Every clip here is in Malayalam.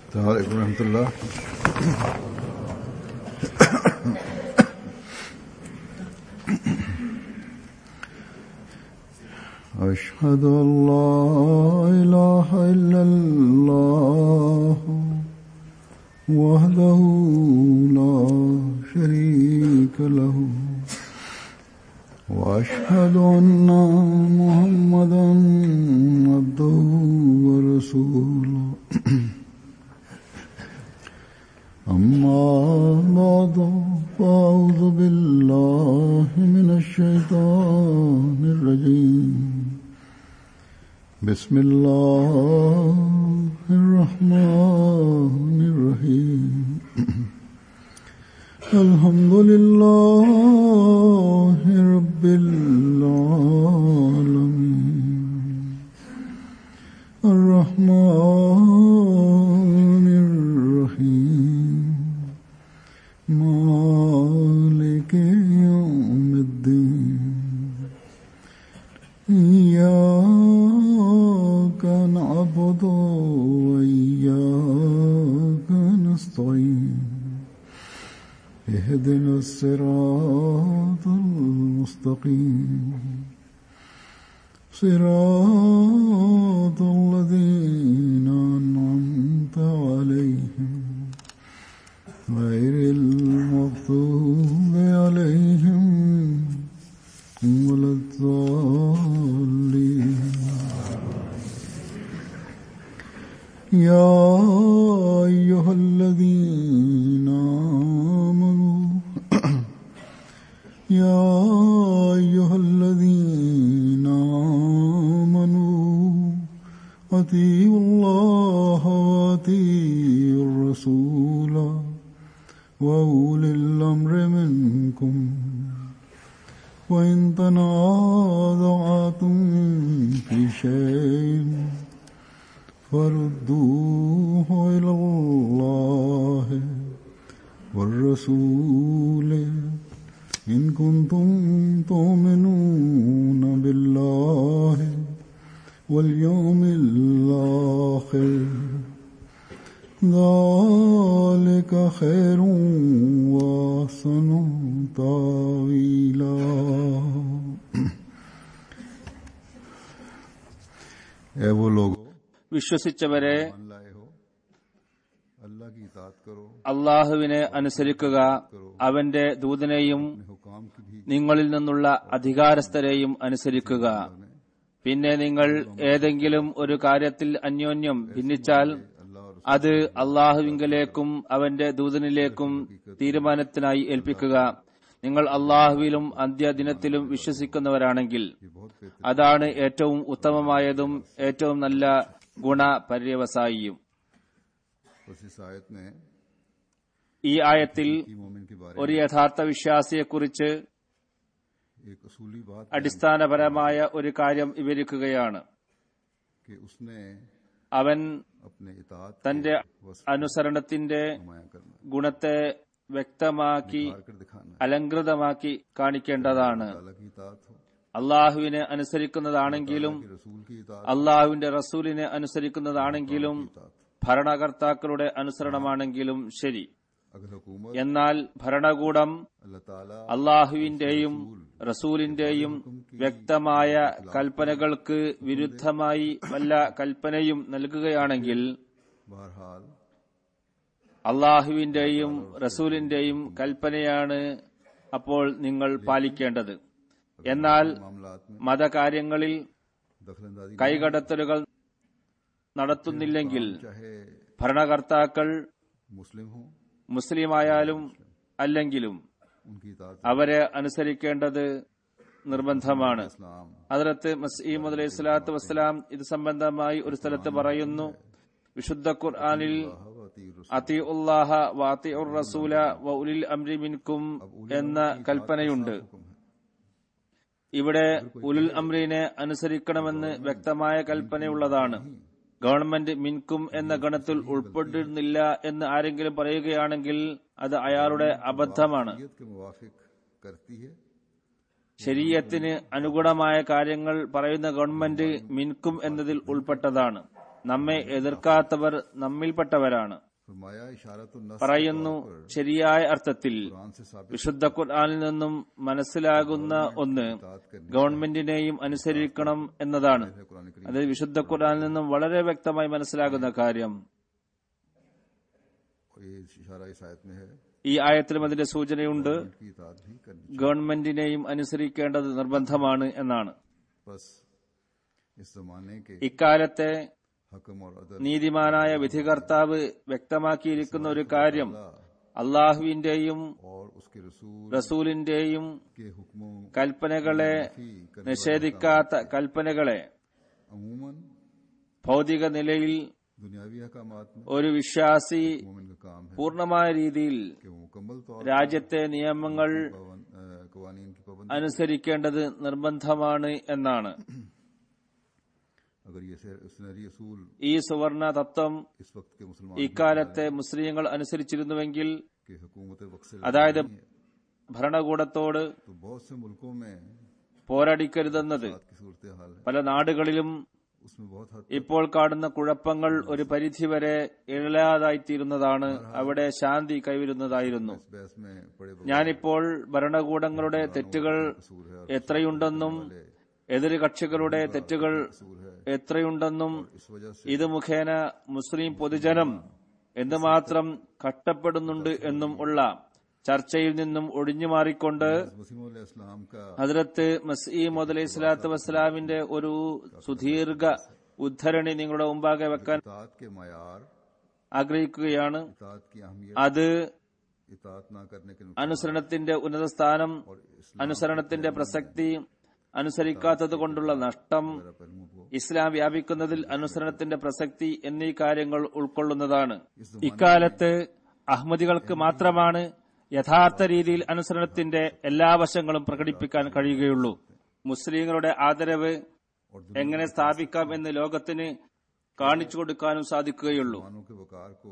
السلام عليكم ورحمة الله أشهد أن لا إله إلا الله وحده لا شريك له وأشهد أن محمدا عبده ورسوله أما بعد فأعوذ بالله من الشيطان الرجيم بسم الله الرحمن الرحيم الحمد لله رب العالمين الرحمن الرحيم مالك يوم الدين إياك نعبد وإياك نستعين اهدنا الصراط المستقيم صراط الذين أنعمت عليهم غير المغضوب عليهم ولا الضالين يا أيها الذين آمنوا يا أيها الذين آمنوا أطيعوا الله وأطيعوا الرسول وأولي الأمر منكم وإن تنازعتم في شيء فردوه إلى الله والرسول إن كنتم تؤمنون بالله واليوم الآخر ذلك خير وأحسن تاويلا اے وہ لوگ വിശ്വസിച്ചവരെ مان لائے ہو اللہ کی اطاعت کرو അള്ളാഹുവിനെ അനുസരിക്കുക അവന്റെ ദൂതനെയും اپنے حکام کی بھی നിങ്ങളിൽ നിന്നുള്ള അധികാരസ്ഥരെയും അനുസരിക്കുക പിന്നെ നിങ്ങൾ ഏതെങ്കിലും ഒരു കാര്യത്തിൽ അന്യോന്യം ഭിന്നിച്ചാൽ اللہ اور അത് അള്ളാഹുവിങ്കലേക്കും അവന്റെ ദൂതനിലേക്കും തീരുമാനത്തിനായി ഏൽപ്പിക്കുക നിങ്ങൾ അള്ളാഹുവിലും അന്ത്യദിനത്തിലും വിശ്വസിക്കുന്നവരാണെങ്കിൽ یہ بہت بہتر അതാണ് ഏറ്റവും ഉത്തമമായതും ഏറ്റവും നല്ല ഗുണപര്യവസായിയും بس اس آیت میں ഈ ആയത്തിൽ کی مومن کے بارے ഒരു യഥാർത്ഥ വിശ്വാസിയെക്കുറിച്ച് میں ایک اصولی بات അടിസ്ഥാനപരമായ ഒരു കാര്യം വിവരിക്കുകയാണ് کہ اس نے അവൻ اپنے اطاعت തന്റെ അനുസരണത്തിന്റെ نمایاں کرنا ഗുണത്തെ വ്യക്തമാക്കി کر کر دکھانا ہے അലങ്കൃതമാക്കി കാണിക്കേണ്ടതാണ് اللہ کی اطاعت ہو അള്ളാഹുവിനെ അനുസരിക്കുന്നതാണെങ്കിലും کہ رسول کی اطاعت അള്ളാഹുവിന്റെ റസൂലിനെ അനുസരിക്കുന്നതാണെങ്കിലും اطاعت ഭരണകർത്താക്കളുടെ അനുസരണമാണെങ്കിലും ശരി اگر حکومت എന്നാൽ ഭരണകൂടം اللہ تعالی അള്ളാഹുവിന്റെയും റസൂലിന്റെയും വ്യക്തമായ കൽപ്പനകൾക്ക് വിരുദ്ധമായി വല്ല കൽപ്പനയും നൽകുകയാണെങ്കിൽ بہرحال അള്ളാഹുവിന്റെയും റസൂലിന്റെയും കൽപ്പനയാണ് അപ്പോൾ നിങ്ങൾ പാലിക്കേണ്ടത് എന്നാൽ معاملات میں മതകാര്യങ്ങളിൽ دخل اندازی കൈകടത്തലുകൾ നടത്തുന്നില്ലെങ്കിൽ چاہے ഭരണകർത്താക്കൾ مسلم ہوں മുസ്ലിമായാലും അല്ലെങ്കിലും ان کی اطاعت അവരെ അനുസരിക്കേണ്ടത് നിർബന്ധമാണ് اسلام ഹദ്രത്ത് മസീമദ് അലൈഹി സ്വലാത്തു വസ്സലാം ഇത് സംബന്ധമായി ഒരു സ്ഥലത്ത് പറയുന്നു വിശുദ്ധ ഖുർആാനിൽ അതി ഉള്ളാഹ വാത്തി ഉർ റസൂല വ ഉലിൽ അംരി മിൻകും എന്ന കൽപ്പനയുണ്ട് ഇവിടെ ഉലുൽ അംറിനെ അനുസരിക്കണമെന്ന് വ്യക്തമായ കൽപ്പനയുള്ളതാണ് ഗവൺമെന്റ് മിൻകും എന്ന ഗണത്തിൽ ഉൾപ്പെടുന്നില്ല എന്ന് ആരെങ്കിലും പറയുകയാണെങ്കിൽ അത് അയാളുടെ അബദ്ധമാണ് शरीयत के मुवाफिक करती है ശരീരത്തിന് അനുഗുണമായ കാര്യങ്ങൾ പറയുന്ന ഗവൺമെന്റ് മിൻകും എന്നതിൽ ഉൾപ്പെട്ടതാണ് നമ്മെ എതിർക്കാത്തവർ നമ്മിൽപ്പെട്ടവരാണ് फरमाया इशारत പറയുന്നു ശരിയായ അർത്ഥത്തിൽ कुरान से साबित വിശുദ്ധ ഖുർആനിൽ നിന്നും മനസ്സിലാകുന്ന ഒന്ന് इतात करने ഗവൺമെന്റിനെയും അനുസരിക്കണം എന്നതാണ് है कुरान करीम അത് വിശുദ്ധ ഖുർആനിൽ നിന്നും വളരെ വ്യക്തമായി മനസ്സിലാകുന്ന കാര്യം और ये इशारा इस आयत में है ഈ ആയത്തിലും അതിന്റെ സൂചനയുണ്ട് की इतात भी करनी ഗവൺമെന്റിനെയും അനുസരിക്കേണ്ടത് നിർബന്ധമാണ് എന്നാണ് बस इस जमाने के ഇക്കാലത്തെ हकम और अदल നീതിമാനായ വിധികർത്താവ് വ്യക്തമാക്കിയിരിക്കുന്ന ഒരു കാര്യം അള്ളാഹുവിന്റെയും और उसके रसूल റസൂലിന്റെയും के हुक्मों കൽപ്പനകളെ की करने നിഷേധിക്കാത്ത കൽപ്പനകളെ अमूमन ഭൗതിക നിലയിൽ दुनियावी अहकामात में ഒരു വിശ്വാസി मोमिन का काम है പൂർണ്ണമായ രീതിയിൽ कि वो मुकम्मल तौर രാജ്യത്തെ നിയമങ്ങൾ पर कवानीन की पाबंदी അനുസരിക്കേണ്ടത് നിർബന്ധമാണ് എന്നാണ് अगर ये सुनहरी असूल ഈ സുവർണ തത്വം इस वक्त के मुसलमान ഇക്കാലത്തെ मुस्ലിങ്ങൾ അനുസരിച്ചിരുന്നുവെങ്കിൽ की हुकूमत वक्त से അതായത് ഭരണകൂടത്തോട് तो बहुत से मुल्कों में പോരടിക്കരുതെന്നത് बात की सूरत हाल है പല നാടുകളിലും उसमें बहुत हद ഇപ്പോൾ കാണുന്ന കുഴപ്പങ്ങൾ ഒരു പരിധിവരെ ഇല്ലാതായിത്തീരുന്നതാണ് അവിടെ ശാന്തി കൈവരുന്നതായിരുന്നു इस बहस में पड़े बगैर ഞാനിപ്പോൾ ഭരണകൂടങ്ങളുടെ തെറ്റുകൾ कसूर है और എത്രയുണ്ടെന്നും എതിര് കക്ഷികളുടെ തെറ്റുകൾ कसूर है എത്രയുണ്ടെന്നും इस वजह से ഇത് മുഖേന മുസ്ലിം പൊതുജനം എന്തുമാത്രം കഷ്ടപ്പെടുന്നുണ്ട് എന്നും ഉള്ള ചർച്ചയിൽ നിന്നും ഒഴിഞ്ഞു മാറിക്കൊണ്ട് वसीम इस्लाम का ഹജറത്ത് മസീം അലൈഹി സ്വലാത്തു വസ്സലാമിന്റെ ഒരു സുദീർഘ ഉദ്ധരണി നിങ്ങളുടെ മുമ്പാകെ വെക്കാൻ इतात के मैार ആഗ്രഹിക്കുകയാണ് इतात की अहमियत അത് इतात ना करने के नुकसान അനുസരണത്തിന്റെ ഉന്നത സ്ഥാനം और इस्लाम അനുസരണത്തിന്റെ പ്രസക്തി അനുസരിക്കാത്തത് കൊണ്ടുള്ള നഷ്ടം वगैरह पहलुओं को ഇസ്ലാം വ്യാപിക്കുന്നതിൽ അനുസരണത്തിന്റെ പ്രസക്തി എന്നീ കാര്യങ്ങൾ ഉൾക്കൊള്ളുന്നതാണ് ഇക്കാലത്ത് അഹമ്മദികൾക്ക് മാത്രമാണ് യഥാർത്ഥ രീതിയിൽ അനുസരണത്തിന്റെ എല്ലാ വശങ്ങളും പ്രകടിപ്പിക്കാൻ കഴിയുകയുള്ളൂ മുസ്ലിങ്ങളുടെ ആദരവ് और എങ്ങനെ സ്ഥാപിക്കാം എന്ന് ലോകത്തിന് കാണിച്ചു കൊടുക്കാനും സാധിക്കുകയുള്ളൂ दुश्मनों के वकार को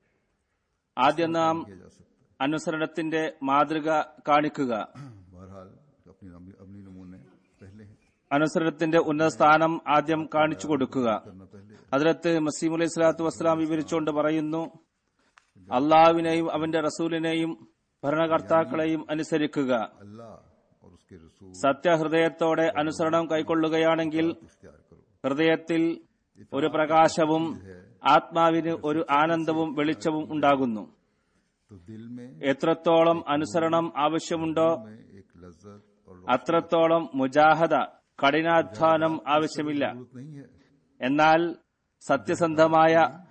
ആദ്യം നാം किया जा सकता അനുസരണത്തിന്റെ മാതൃക കാണിക്കുക है बहरहाल अपनी अपनी नमूने पहले हैं അനുസരണത്തിന്റെ ഉന്നത സ്ഥാനം ആദ്യം കാണിച്ചു കൊടുക്കുക करना पहले है। അതിലത്ത് മസീം അലൈഹി സ്വലാത്തു വസ്സലാം വിവരിച്ചുകൊണ്ട് പറയുന്നു അള്ളാഹുവിനെയും അവന്റെ റസൂലിനെയും ഭരണകർത്താക്കളെയും അനുസരിക്കുക अल्लाह और उसके रसूल സത്യഹൃദയത്തോടെ അനുസരണം കൈക്കൊള്ളുകയാണെങ്കിൽ इख्तियार करो ഹൃദയത്തിൽ ഒരു പ്രകാശവും ആത്മാവിന് ഒരു ആനന്ദവും വെളിച്ചവും ഉണ്ടാകുന്നു तो दिल में എത്രത്തോളം അനുസരണം ആവശ്യമുണ്ടോ में एक लज्जत और അത്രത്തോളം മുജാഹദ കഠിനാധ്വാനം ആവശ്യമില്ല जरूरत नहीं है എന്നാൽ സത്യസന്ധമായ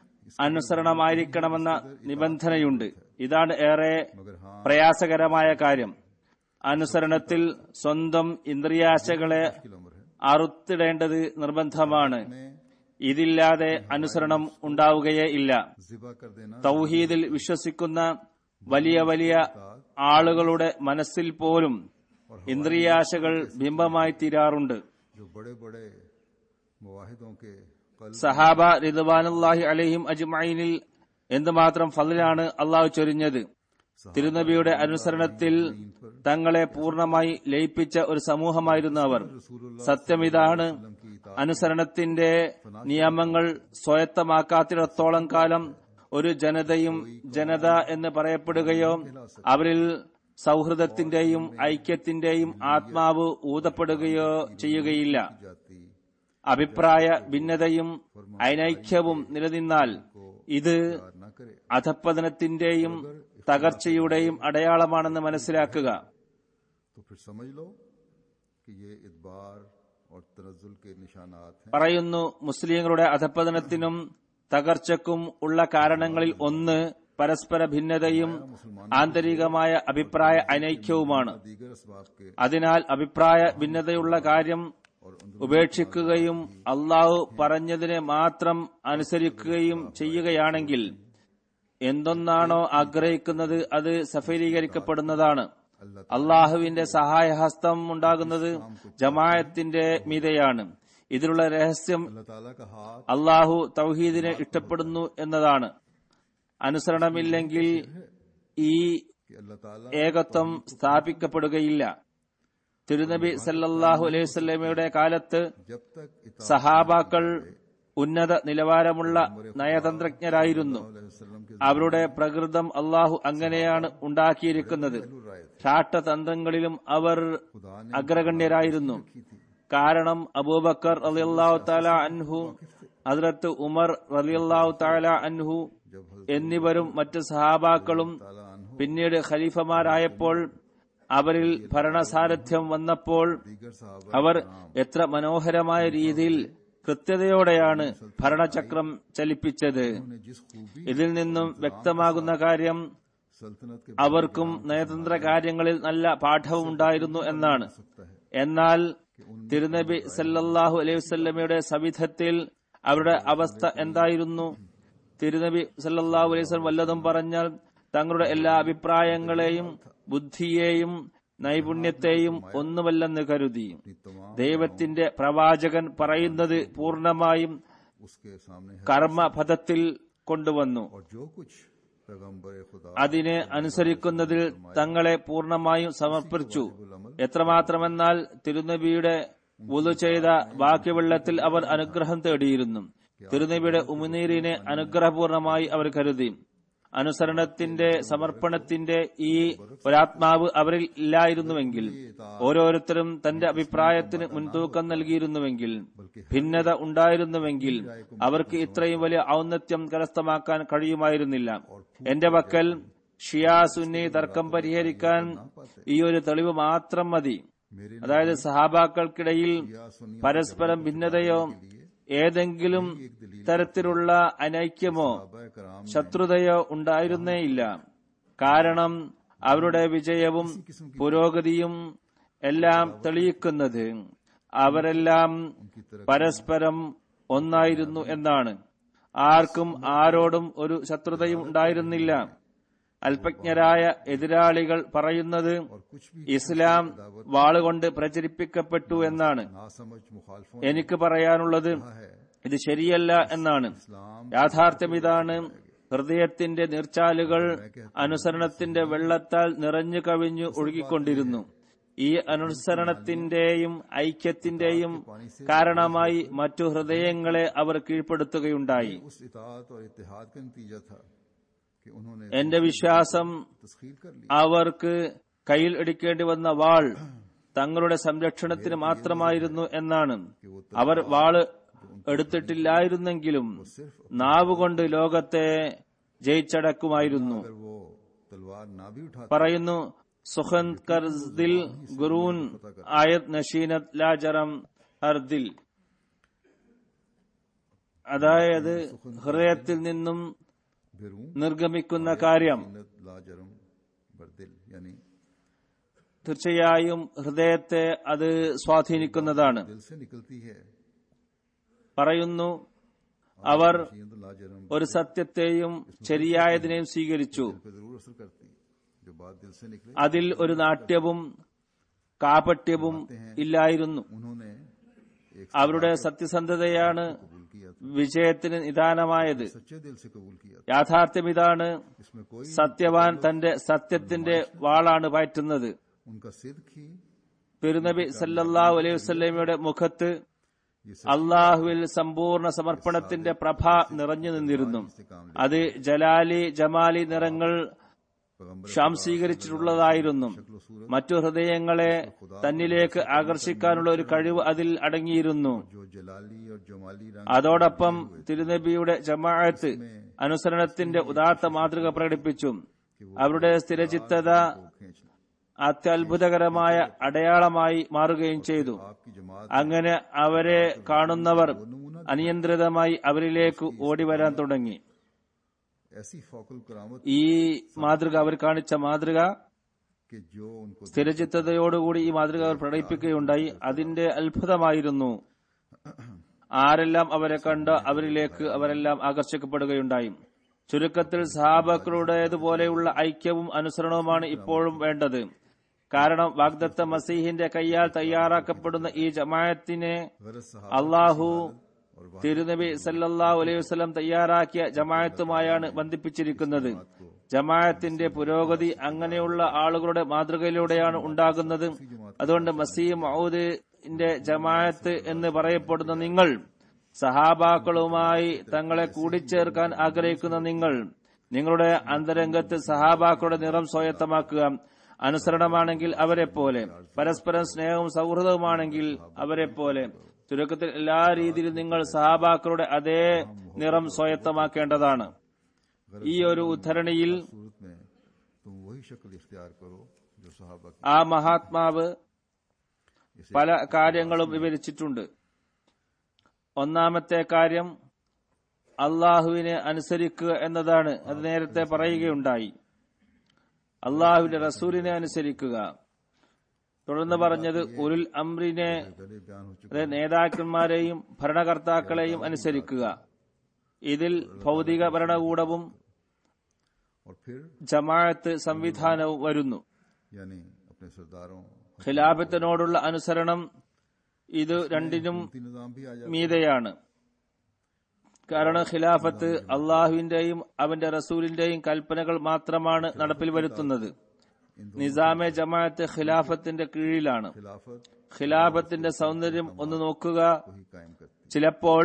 അനുസരണമായിരിക്കണമെന്ന നിബന്ധനയുണ്ട് ഇതാണ് ഏറെ मगर हाँ പ്രയാസകരമായ കാര്യം അനുസരണത്തിൽ സ്വന്തം ഇന്ദ്രിയാശകളെ मुश्किल उम्र है അറുത്തിടേണ്ടത് നിർബന്ധമാണ് में ഇതില്ലാതെ അനുസരണം ഉണ്ടാവുകയേ ഇല്ല जिबा कर देना തൗഹീദിൽ വിശ്വസിക്കുന്ന വലിയ വലിയ ആളുകളുടെ മനസ്സിൽ പോലും ഇന്ദ്രിയാശകൾ ബിംബമായി തീരാറുണ്ട് जो बड़े बड़े मुवाहिदों के कल സഹാബ റിദ്വാനുല്ലാഹി അലഹിം അജ്മൈനിൽ എന്തുമാത്രം ഫലിലാണ് അള്ളാഹു ചൊരിഞ്ഞത് തിരുനബിയുടെ അനുസരണത്തിൽ തങ്ങളെ പൂർണ്ണമായി ലയിപ്പിച്ച ഒരു സമൂഹമായിരുന്നു അവർ സത്യമിതാണ് അനുസരണത്തിന്റെ നിയമങ്ങൾ സ്വായത്തമാക്കാത്തിടത്തോളം കാലം ഒരു ജനതയും ജനത എന്ന് പറയപ്പെടുകയോ അവരിൽ സൗഹൃദത്തിന്റെയും ഐക്യത്തിന്റെയും ആത്മാവ് ഊതപ്പെടുകയോ ചെയ്യുകയില്ല जाती അഭിപ്രായ ഭിന്നതയും അനൈക്യവും നിലനിന്നാൽ ഇത് न करे അധപ്പതനത്തിന്റെയും തകർച്ചയുടെയും അടയാളമാണെന്ന് മനസ്സിലാക്കുക तो फिर समझ लो कि ये इतबार और तनजुल के निशानात हैं പറയുന്നു മുസ്ലിങ്ങളുടെ അധപ്പതനത്തിനും തകർച്ചക്കും ഉള്ള കാരണങ്ങളിൽ ഒന്ന് പരസ്പര ഭിന്നതയും ആന്തരികമായ അഭിപ്രായ അനൈക്യവുമാണ് दीगर इसबाब के അതിനാൽ അഭിപ്രായ ഭിന്നതയുള്ള കാര്യം ഉപേക്ഷിക്കുകയും അള്ളാഹു പറഞ്ഞതിനെ മാത്രം അനുസരിക്കുകയും ചെയ്യുകയാണെങ്കിൽ എന്തൊന്നാണോ ആഗ്രഹിക്കുന്നത് അത് സഫലീകരിക്കപ്പെടുന്നതാണ് അള്ളാഹുവിന്റെ സഹായഹസ്തം ഉണ്ടാകുന്നത് ജമായത്തിന്റെ മീതയാണ് ഇതിലുള്ള രഹസ്യം अल्लाह ताला का हाथ അള്ളാഹു തൗഹീദിനെ ഇഷ്ടപ്പെടുന്നു എന്നതാണ് അനുസരണമില്ലെങ്കിൽ ഈ कि अल्लाह ताला ഏകത്വം സ്ഥാപിക്കപ്പെടുകയില്ല തിരുനബി സല്ലല്ലാഹു അലൈഹി വസല്ലമയുടെ കാലത്ത് जब तक इताअत സഹാബാക്കൾ ഉന്നത നിലവാരമുള്ള നയതന്ത്രജ്ഞരായിരുന്നു वसल्लम के അവരുടെ പ്രകൃതം അള്ളാഹു അങ്ങനെയാണ് ഉണ്ടാക്കിയിരിക്കുന്നത് राय थे രാഷ്ട്രതന്ത്രങ്ങളിലും അവർ खुदा ने അഗ്രഗണ്യരായിരുന്നു കാരണം അബൂബക്കർ റളിയല്ലാഹു തആല അൻഹു ഹദ്രത്ത് ഉമർ റളിയല്ലാഹു തആല അൻഹു जब हजरत എന്നിവരും മറ്റ് സഹാബാക്കളും ताला अनहु പിന്നീട് ഖലീഫമാരായപ്പോൾ അവരിൽ ഭരണസാരഥ്യം വന്നപ്പോൾ दीगर साहब അവർ എത്ര മനോഹരമായ രീതിയിൽ കൃത്യതയോടെയാണ് ഭരണചക്രം ചലിപ്പിച്ചത് ने जिस खूबी ഇതിൽ നിന്നും വ്യക്തമാകുന്ന കാര്യം सल्तनत के അവർക്കും നയതന്ത്ര കാര്യങ്ങളിൽ നല്ല പാഠവും ഉണ്ടായിരുന്നു എന്നാണ് सकता है എന്നാൽ തിരുനബി സല്ലല്ലാഹു അലൈഹി വസല്ലമയുടെ സവിധത്തിൽ അവരുടെ അവസ്ഥ എന്തായിരുന്നു തിരുനബി സല്ലല്ലാഹു അലൈഹി വസല്ലം വല്ലതും പറഞ്ഞാൽ തങ്ങളുടെ എല്ലാ അഭിപ്രായങ്ങളെയും ബുദ്ധിയെയും നൈപുണ്യത്തെയും ഒന്നുമല്ലെന്ന് കരുതി अपनी तमाम ദൈവത്തിന്റെ പ്രവാചകൻ പറയുന്നത് പൂർണ്ണമായും उसके सामने है കർമ്മപഥത്തിൽ കൊണ്ടുവന്നു और जो कुछ पैगंबर खुदा അതിനെ അനുസരിക്കുന്നതിൽ തങ്ങളെ പൂർണ്ണമായും സമർപ്പിച്ചു എത്രമാത്രമെന്നാൽ തിരുനബിയുടെ വുളു ചെയ്ത ബാക്കി വെള്ളത്തിൽ അവർ അനുഗ്രഹം തേടിയിരുന്നു തിരുനബിയുടെ ഉമിനീരിനെ അനുഗ്രഹപൂർണമായി അവർ കരുതി അനുസരണത്തിന്റെ സമർപ്പണത്തിന്റെ ഈ ഒരാത്മാവ് അവരിൽ ഇല്ലായിരുന്നുവെങ്കിൽ ഓരോരുത്തരും തന്റെ അഭിപ്രായത്തിന് മുൻതൂക്കം നൽകിയിരുന്നുവെങ്കിൽ ഭിന്നത ഉണ്ടായിരുന്നുവെങ്കിൽ അവർക്ക് ഇത്രയും വലിയ ഔന്നത്യം കരസ്ഥമാക്കാൻ കഴിയുമായിരുന്നില്ല എന്റെ പക്കൽ ഷിയാ സുന്നി തർക്കം പരിഹരിക്കാൻ ഈ ഒരു തെളിവ് മാത്രം മതി मेरे അതായത് സഹാബാക്കൾക്കിടയിൽ या सुन्नी പരസ്പരം ഭിന്നതയോ ഏതെങ്കിലും തരത്തിലുള്ള അനൈക്യമോ साहबा कराम ശത്രുതയോ ഉണ്ടായിരുന്നേയില്ല കാരണം അവരുടെ വിജയവും പുരോഗതിയും എല്ലാം തെളിയിക്കുന്നത് അവരെല്ലാം പരസ്പരം ഒന്നായിരുന്നു എന്നാണ് ആർക്കും ആരോടും ഒരു ശത്രുതയും ഉണ്ടായിരുന്നില്ല അല്പജ്ഞരായ എതിരാളികൾ പറയുന്നത് और कुछ भी ഇസ്ലാം വാളുകൊണ്ട് പ്രചരിപ്പിക്കപ്പെട്ടു എന്നാണ് नासमझ मुखालफों എനിക്ക് പറയാനുള്ളത് है ഇത് ശരിയല്ല എന്നാണ് इस्लाम യാഥാർത്ഥ്യം ഇതാണ് ഹൃദയത്തിന്റെ നീർച്ചാലുകൾ അനുസരണത്തിന്റെ വെള്ളത്താൽ നിറഞ്ഞു കവിഞ്ഞു ഒഴുകിക്കൊണ്ടിരുന്നു ഈ അനുസരണത്തിന്റെയും ഐക്യത്തിന്റെയും കാരണമായി മറ്റു ഹൃദയങ്ങളെ അവർ കീഴ്പ്പെടുത്തുകയുണ്ടായി उस इतात और इतिहाद का नतीजा था कि उन्होंने എന്റെ വിശ്വാസം तस्खीर कर ली അവർക്ക് കയ്യിൽ എടുക്കേണ്ടി വന്ന വാൾ തങ്ങളുടെ സംരക്ഷണത്തിന് മാത്രമായിരുന്നു എന്നാണ് അവർ വാള് എടുത്തിട്ടില്ലായിരുന്നെങ്കിലും നാവുകൊണ്ട് ലോകത്തെ ജയിച്ചടക്കുമായിരുന്നു अगर वो तलवार ना भी उठाते പറയുന്നു സുഖൻ കർദിൽ ഗുറൂൻ ആയത് നഷീനത് ലാജറം ഹർദിൽ അതായത് ഹൃദയത്തിൽ നിന്നും बिरूं നിർഗമിക്കുന്ന കാര്യം कीनत लाजरम बरदिल यानी തീർച്ചയായും ഹൃദയത്തെ അത് സ്വാധീനിക്കുന്നതാണ് दिल से निकलती है പറയുന്നു അവർ कीनत लाजरम ഒരു സത്യത്തെയും ശരിയായതിനെയും സ്വീകരിച്ചു दिल पे जरूर असर करती है जो बात दिल से निकले അതിൽ ഒരു നാട്യവും കാപട്യവും ഇല്ലായിരുന്നു उन्होंने एक അവരുടെ സത്യസന്ധതയാണ് कबूल किया था വിജയത്തിന് നിദാനമായത് सच्चे दिल से कबूल किया था യാഥാർത്ഥ്യം ഇതാണ് इसमें कोई സത്യവാൻ തന്റെ സത്യത്തിന്റെ വാളാണ് പയറ്റുന്നത് उनका सिद्क ही തിരുനബി സല്ലല്ലാഹു അലൈഹി വസല്ലമയുടെ മുഖത്ത് ये അള്ളാഹുവിൽ സമ്പൂർണ്ണ സമർപ്പണത്തിന്റെ പ്രഭ നിറഞ്ഞു നിന്നിരുന്നു से काम അത് ജലാലി ജമാലി നിറങ്ങൾ पैगंबर ശാംശീകരിച്ചിട്ടുള്ളതായിരുന്നു മറ്റു ഹൃദയങ്ങളെ തന്നിലേക്ക് ആകർഷിക്കാനുള്ള ഒരു കഴിവ് അതിൽ അടങ്ങിയിരുന്നു जो जलाली और जमाली रंग അതോടൊപ്പം തിരുനബിയുടെ ജമാഅത്ത് അനുസരണത്തിന്റെ ഉദാത്ത മാതൃക പ്രകടിപ്പിച്ചു അവരുടെ സ്ഥിരചിത്തത को खींच ली അത്യത്ഭുതകരമായ അടയാളമായി മാറുകയും ചെയ്തു आपकी जमात അങ്ങനെ അവരെ കാണുന്നവർ അനിയന്ത്രിതമായി അവരിലേക്ക് ഓടിവരാൻ തുടങ്ങി ऐसी फौकल करामत ഈ മാതൃക അവർ കാണിച്ച മാതൃക के जो उनको സ്ഥിരചിത്തതയോടുകൂടി ഈ മാതൃക അവർ പ്രകടിപ്പിക്കുകയുണ്ടായി അതിന്റെ അത്ഭുതമായിരുന്നു ആരെല്ലാം അവരെ കണ്ട് അവരിലേക്ക് അവരെല്ലാം ആകർഷിക്കപ്പെടുകയുണ്ടായി ചുരുക്കത്തിൽ സഹാബക്കളുടേതുപോലെയുള്ള ഐക്യവും അനുസരണവുമാണ് ഇപ്പോഴും വേണ്ടത് കാരണം വാഗ്ദത്ത മസീഹിന്റെ കയ്യാൽ തയ്യാറാക്കപ്പെടുന്ന ഈ ജമായത്തിനെ गरज सहा അള്ളാഹു और തിരുനബി സല്ലല്ലാഹു അലൈഹി വസല്ലം തയ്യാറാക്കിയ ജമായത്തുമായാണ് ബന്ധിപ്പിച്ചിരിക്കുന്നത് ജമായത്തിന്റെ പുരോഗതി അങ്ങനെയുള്ള ആളുകളുടെ മാതൃകയിലൂടെയാണ് ഉണ്ടാകുന്നത് അതുകൊണ്ട് മസീ മൗദിന്റെ ജമായത്ത് എന്ന് പറയപ്പെടുന്ന നിങ്ങൾ സഹാബാക്കളുമായി തങ്ങളെ കൂടിച്ചേർക്കാൻ ആഗ്രഹിക്കുന്ന നിങ്ങൾ നിങ്ങളുടെ അന്തരംഗത്ത് സഹാബാക്കളുടെ നിറം സ്വായത്തമാക്കുക അനുസരണമാണെങ്കിൽ അവരെ പോലെ പരസ്പരം സ്നേഹവും സൗഹൃദവുമാണെങ്കിൽ അവരെ പോലെ ചുരുക്കത്തിൽ എല്ലാ രീതിയിലും നിങ്ങൾ സഹാബാക്കളുടെ അതേ നിറം സ്വായത്തമാക്കേണ്ടതാണ് ഈ ഒരു ഉദ്ധരണിയിൽ सूरत में तुम वही शक्ल इख्तियार करो जो सहाबा की ആ മഹാത്മാവ് പല കാര്യങ്ങളും വിവരിച്ചിട്ടുണ്ട് ഒന്നാമത്തെ കാര്യം അള്ളാഹുവിനെ അനുസരിക്കുക എന്നതാണ് അത് നേരത്തെ പറയുകയുണ്ടായി അള്ളാഹുവിന്റെ റസൂലിനെ അനുസരിക്കുക തുടർന്ന് പറഞ്ഞത് ഉരുൽ അമ്രിനെ पहले बयान हो चुका അതായത് നേതാക്കന്മാരെയും ഭരണകർത്താക്കളെയും അനുസരിക്കുക ഇതിൽ ഭൗതിക ഭരണകൂടവും और फिर ജമാഅത്ത് സംവിധാനവും വരുന്നു यानी अपने सरदारों ഖിലാഫത്തിനോടുള്ള അനുസരണം ഇത് രണ്ടിനും हुकूमती निज़ाम भी आ जाता മീതയാണ് കാരണം ഖിലാഫത്ത് അള്ളാഹുവിന്റെയും അവന്റെ റസൂലിന്റെയും കൽപ്പനകൾ മാത്രമാണ് നടപ്പിൽ വരുത്തുന്നത് നിസാമെ ജമാഅത്ത് ഖിലാഫത്തിന്റെ കീഴിലാണ് खिलाफत ഖിലാഫത്തിന്റെ സൗന്ദര്യം ഒന്ന് നോക്കുക वही कायम करती ചിലപ്പോൾ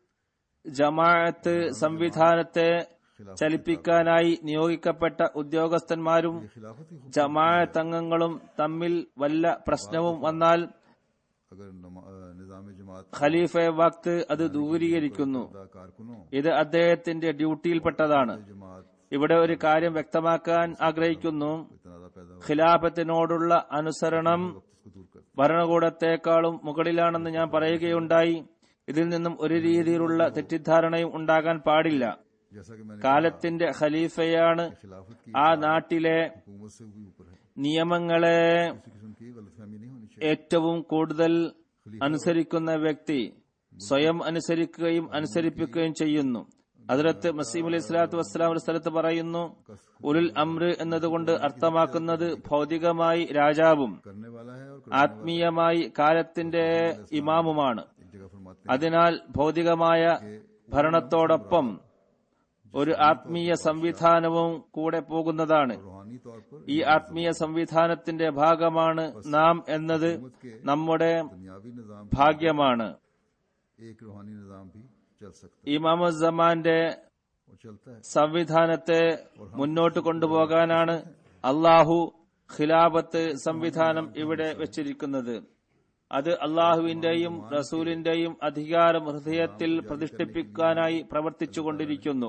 ജമാഅത്ത് സംവിധാനത്തെ ചലിപ്പിക്കാനായി നിയോഗിക്കപ്പെട്ട ഉദ്യോഗസ്ഥന്മാരും ये खिलाफत ही ജമാഅത്ത് അംഗങ്ങളും തമ്മിൽ വല്ല പ്രശ്നവും വന്നാൽ अगर नमा- अ, निज़ाम जमात ഖലീഫ വക്ത് അത് ദൂരീകരിക്കുന്നു अदा कारकुनों ഇത് അദ്ദേഹത്തിന്റെ ഡ്യൂട്ടിയിൽപ്പെട്ടതാണ് जमात ഇവിടെ ഒരു കാര്യം വ്യക്തമാക്കാൻ ആഗ്രഹിക്കുന്നു तनाजा पैदा हो ഖിലാഫത്തിനോടുള്ള അനുസരണം वक्त इसको दूर कर ഭരണകൂടത്തെക്കാളും മുകളിലാണെന്ന് ഞാൻ പറയുകയുണ്ടായി ഇതിൽ നിന്നും ഒരു രീതിയിലുള്ള തെറ്റിദ്ധാരണയും ഉണ്ടാകാൻ പാടില്ല जैसा कि मैंने കാലത്തിന്റെ ഖലീഫയാണ് खिलाफत की ആ नाട്ടിലെ हुकूमत से भी ऊपर है നിയമങ്ങളെ किसी किस्म की गलतफहमी नहीं होनी चाहिए ഏറ്റവും കൂടുതൽ അനുസരിക്കുന്ന വ്യക്തി സ്വയം അനുസരിക്കുകയും അനുസരിപ്പിക്കുകയും ചെയ്യുന്നു അതിലത്ത് മസീം അലൈഹി സ്വലാത്തു വസ്സലാം ഒരു സ്ഥലത്ത് പറയുന്നു ഉലുൽ അമ്ര എന്നതുകൊണ്ട് അർത്ഥമാക്കുന്നത് ഭൗതികമായി രാജാവും करने वाला है और ആത്മീയമായി കാലത്തിന്റെ ഇമാമുമാണ് एक जगह फरमाते അതിനാൽ ഭൗതികമായ ഭരണത്തോടൊപ്പം ഒരു ആത്മീയ സംവിധാനവും കൂടെ പോകുന്നതാണ് हैं रूहानी तौर पर ഈ ആത്മീയ സംവിധാനത്തിന്റെ ഭാഗമാണ് നാം എന്നത് നമ്മുടെ दुनियावी निज़ाम ഭാഗ്യമാണ് एक रूहानी निज़ाम भी चल सकता ഇമാമുസമാന്റെ है और चलता है സംവിധാനത്തെ മുന്നോട്ട് കൊണ്ടുപോകാനാണ് അള്ളാഹു ഖിലാഫത്ത് സംവിധാനം ഇവിടെ വെച്ചിരിക്കുന്നത് അത് അള്ളാഹുവിന്റെയും റസൂലിന്റെയും അധികാരം ഹൃദയത്തിൽ പ്രതിഷ്ഠിപ്പിക്കാനായി പ്രവർത്തിച്ചുകൊണ്ടിരിക്കുന്നു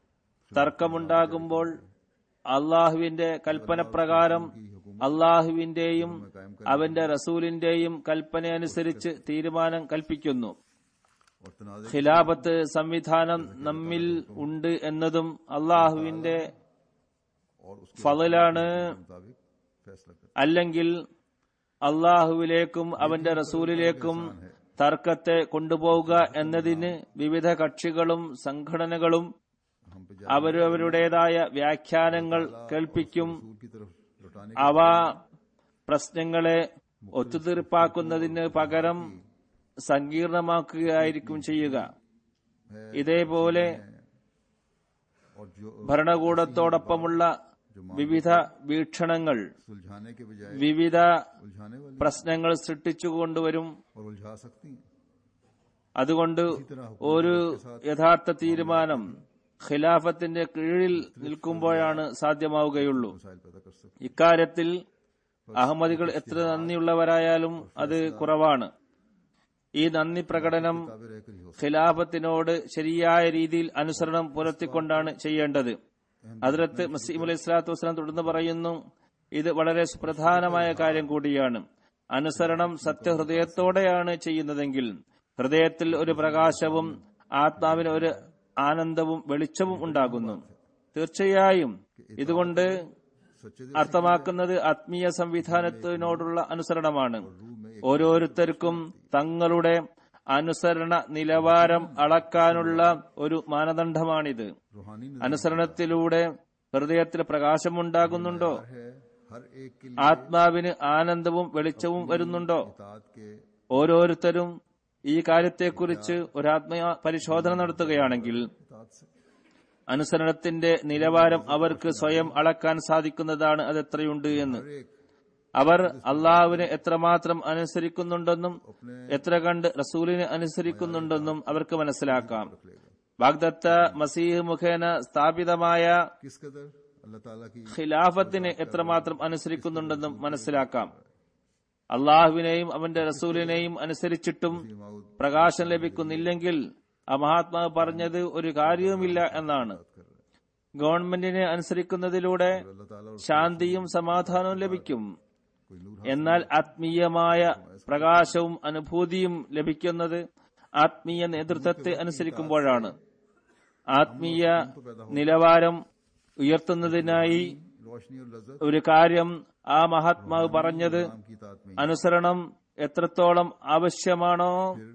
തർക്കമുണ്ടാകുമ്പോൾ അള്ളാഹുവിന്റെ കൽപ്പനപ്രകാരം അള്ളാഹുവിന്റെയും അവന്റെ റസൂലിന്റെയും കൽപ്പനയനുസരിച്ച് തീരുമാനം കൽപ്പിക്കുന്നു और तनाज़े ഖിലാഫത്ത് സംവിധാനം നമ്മിൽ ഉണ്ട് എന്നതും അള്ളാഹുവിന്റെ और उसके ഫളലാണ് मुताबिक फैसला कर അല്ലെങ്കിൽ അള്ളാഹുവിലേക്കും അവന്റെ റസൂലിലേക്കും തർക്കത്തെ കൊണ്ടുപോവുക എന്നതിന് വിവിധ കക്ഷികളും സംഘടനകളും हम पे അവരവരുടേതായ വ്യാഖ്യാനങ്ങൾ കേൾപ്പിക്കും रसूल की तरफ लौटाने അവ പ്രശ്നങ്ങളെ ഒത്തുതീർപ്പാക്കുന്നതിന് പകരം സങ്കീർണമാക്കുകയായിരിക്കും ചെയ്യുക ഇതേപോലെ और जो ഭരണകൂടത്തോടൊപ്പമുള്ള വിവിധ വീക്ഷണങ്ങൾ सुलझाने के बजाय വിവിധ उलझाने वाली പ്രശ്നങ്ങൾ സൃഷ്ടിച്ചുകൊണ്ടുവരും और उलझा सकती हैं അതുകൊണ്ട് ഒരു യഥാർത്ഥ തീരുമാനം ഖിലാഫത്തിന്റെ കീഴിൽ നിൽക്കുമ്പോഴാണ് സാധ്യമാവുകയുള്ളൂ मसाइल पैदा कर सकती ഇക്കാര്യത്തിൽ അഹമ്മദികൾ എത്ര നന്ദിയുള്ളവരായാലും അത് കുറവാണ് ഈ നന്ദി പ്രകടനം किताबें रहकर ही हो ഖിലാഫത്തിനോട് ശരിയായ രീതിയിൽ അനുസരണം പുലർത്തിക്കൊണ്ടാണ് ചെയ്യേണ്ടത് അതിലത്ത് മസീം അലൈഹി സ്വലാത്തു വസ്സലാം തുടർന്ന് പറയുന്നു ഇത് വളരെ സുപ്രധാനമായ കാര്യം കൂടിയാണ് അനുസരണം സത്യഹൃദയത്തോടെയാണ് ചെയ്യുന്നതെങ്കിൽ ഹൃദയത്തിൽ ഒരു പ്രകാശവും ആത്മാവിന് ഒരു ആനന്ദവും വെളിച്ചവും ഉണ്ടാകുന്നു തീർച്ചയായും ഇതുകൊണ്ട് सच्चे അർത്ഥമാക്കുന്നത് ആത്മീയ സംവിധാനത്തിനോടുള്ള അനുസരണമാണ് ഓരോരുത്തർക്കും തങ്ങളുടെ അനുസരണ നിലവാരം അളക്കാനുള്ള ഒരു മാനദണ്ഡമാണിത് रूहानी അനുസരണത്തിലൂടെ ഹൃദയത്തിൽ പ്രകാശമുണ്ടാകുന്നുണ്ടോ है हर एक के लिए ആത്മാവിന് ആനന്ദവും വെളിച്ചവും വരുന്നുണ്ടോ इताद के ഓരോരുത്തരും ഈ കാര്യത്തെക്കുറിച്ച് ഒരു ആത്മീയ പരിശോധന നടത്തുകയാണെങ്കിൽ इताद से അനുസരണത്തിന്റെ നിലവാരം അവർക്ക് സ്വയം അളക്കാൻ സാധിക്കുന്നതാണ് അത് എത്രയുണ്ട് എന്ന് हर एक അവർ അള്ളാഹുവിനെ എത്രമാത്രം അനുസരിക്കുന്നുണ്ടെന്നും अपने എത്ര കണ്ട് റസൂലിനെ അനുസരിക്കുന്നുണ്ടെന്നും അവർക്ക് മനസ്സിലാക്കാം रख लेगा വാഗ്ദത്ത മസീഹ് മുഖേന സ്ഥാപിതമായ किस कदर अल्लाह ताला की ഖിലാഫത്തിനെ എത്രമാത്രം അനുസരിക്കുന്നുണ്ടെന്നും മനസ്സിലാക്കാം അള്ളാഹുവിനെയും അവന്റെ റസൂലിനെയും അനുസരിച്ചിട്ടും माउद പ്രകാശം ലഭിക്കുന്നില്ലെങ്കിൽ ആ മഹാത്മാവ് പറഞ്ഞത് ഒരു കാര്യവുമില്ല എന്നാണ് कर रहा है ഗവൺമെന്റിനെ അനുസരിക്കുന്നതിലൂടെ और अल्लाह ताला और ശാന്തിയും സമാധാനവും ലഭിക്കും कोई नूर എന്നാൽ ആത്മീയമായ പ്രകാശവും അനുഭൂതിയും ലഭിക്കുന്നത് ആത്മീയ നേതൃത്വത്തെ അനുസരിക്കുമ്പോഴാണ് ആത്മീയ നിലവാരം ഉയർത്തുന്നതിനായി रोशनी और लज्जत ഒരു കാര്യം ആ മഹാത്മാവ് പറഞ്ഞത് नाम की तात में അനുസരണം എത്രത്തോളം ആവശ്യമാണോ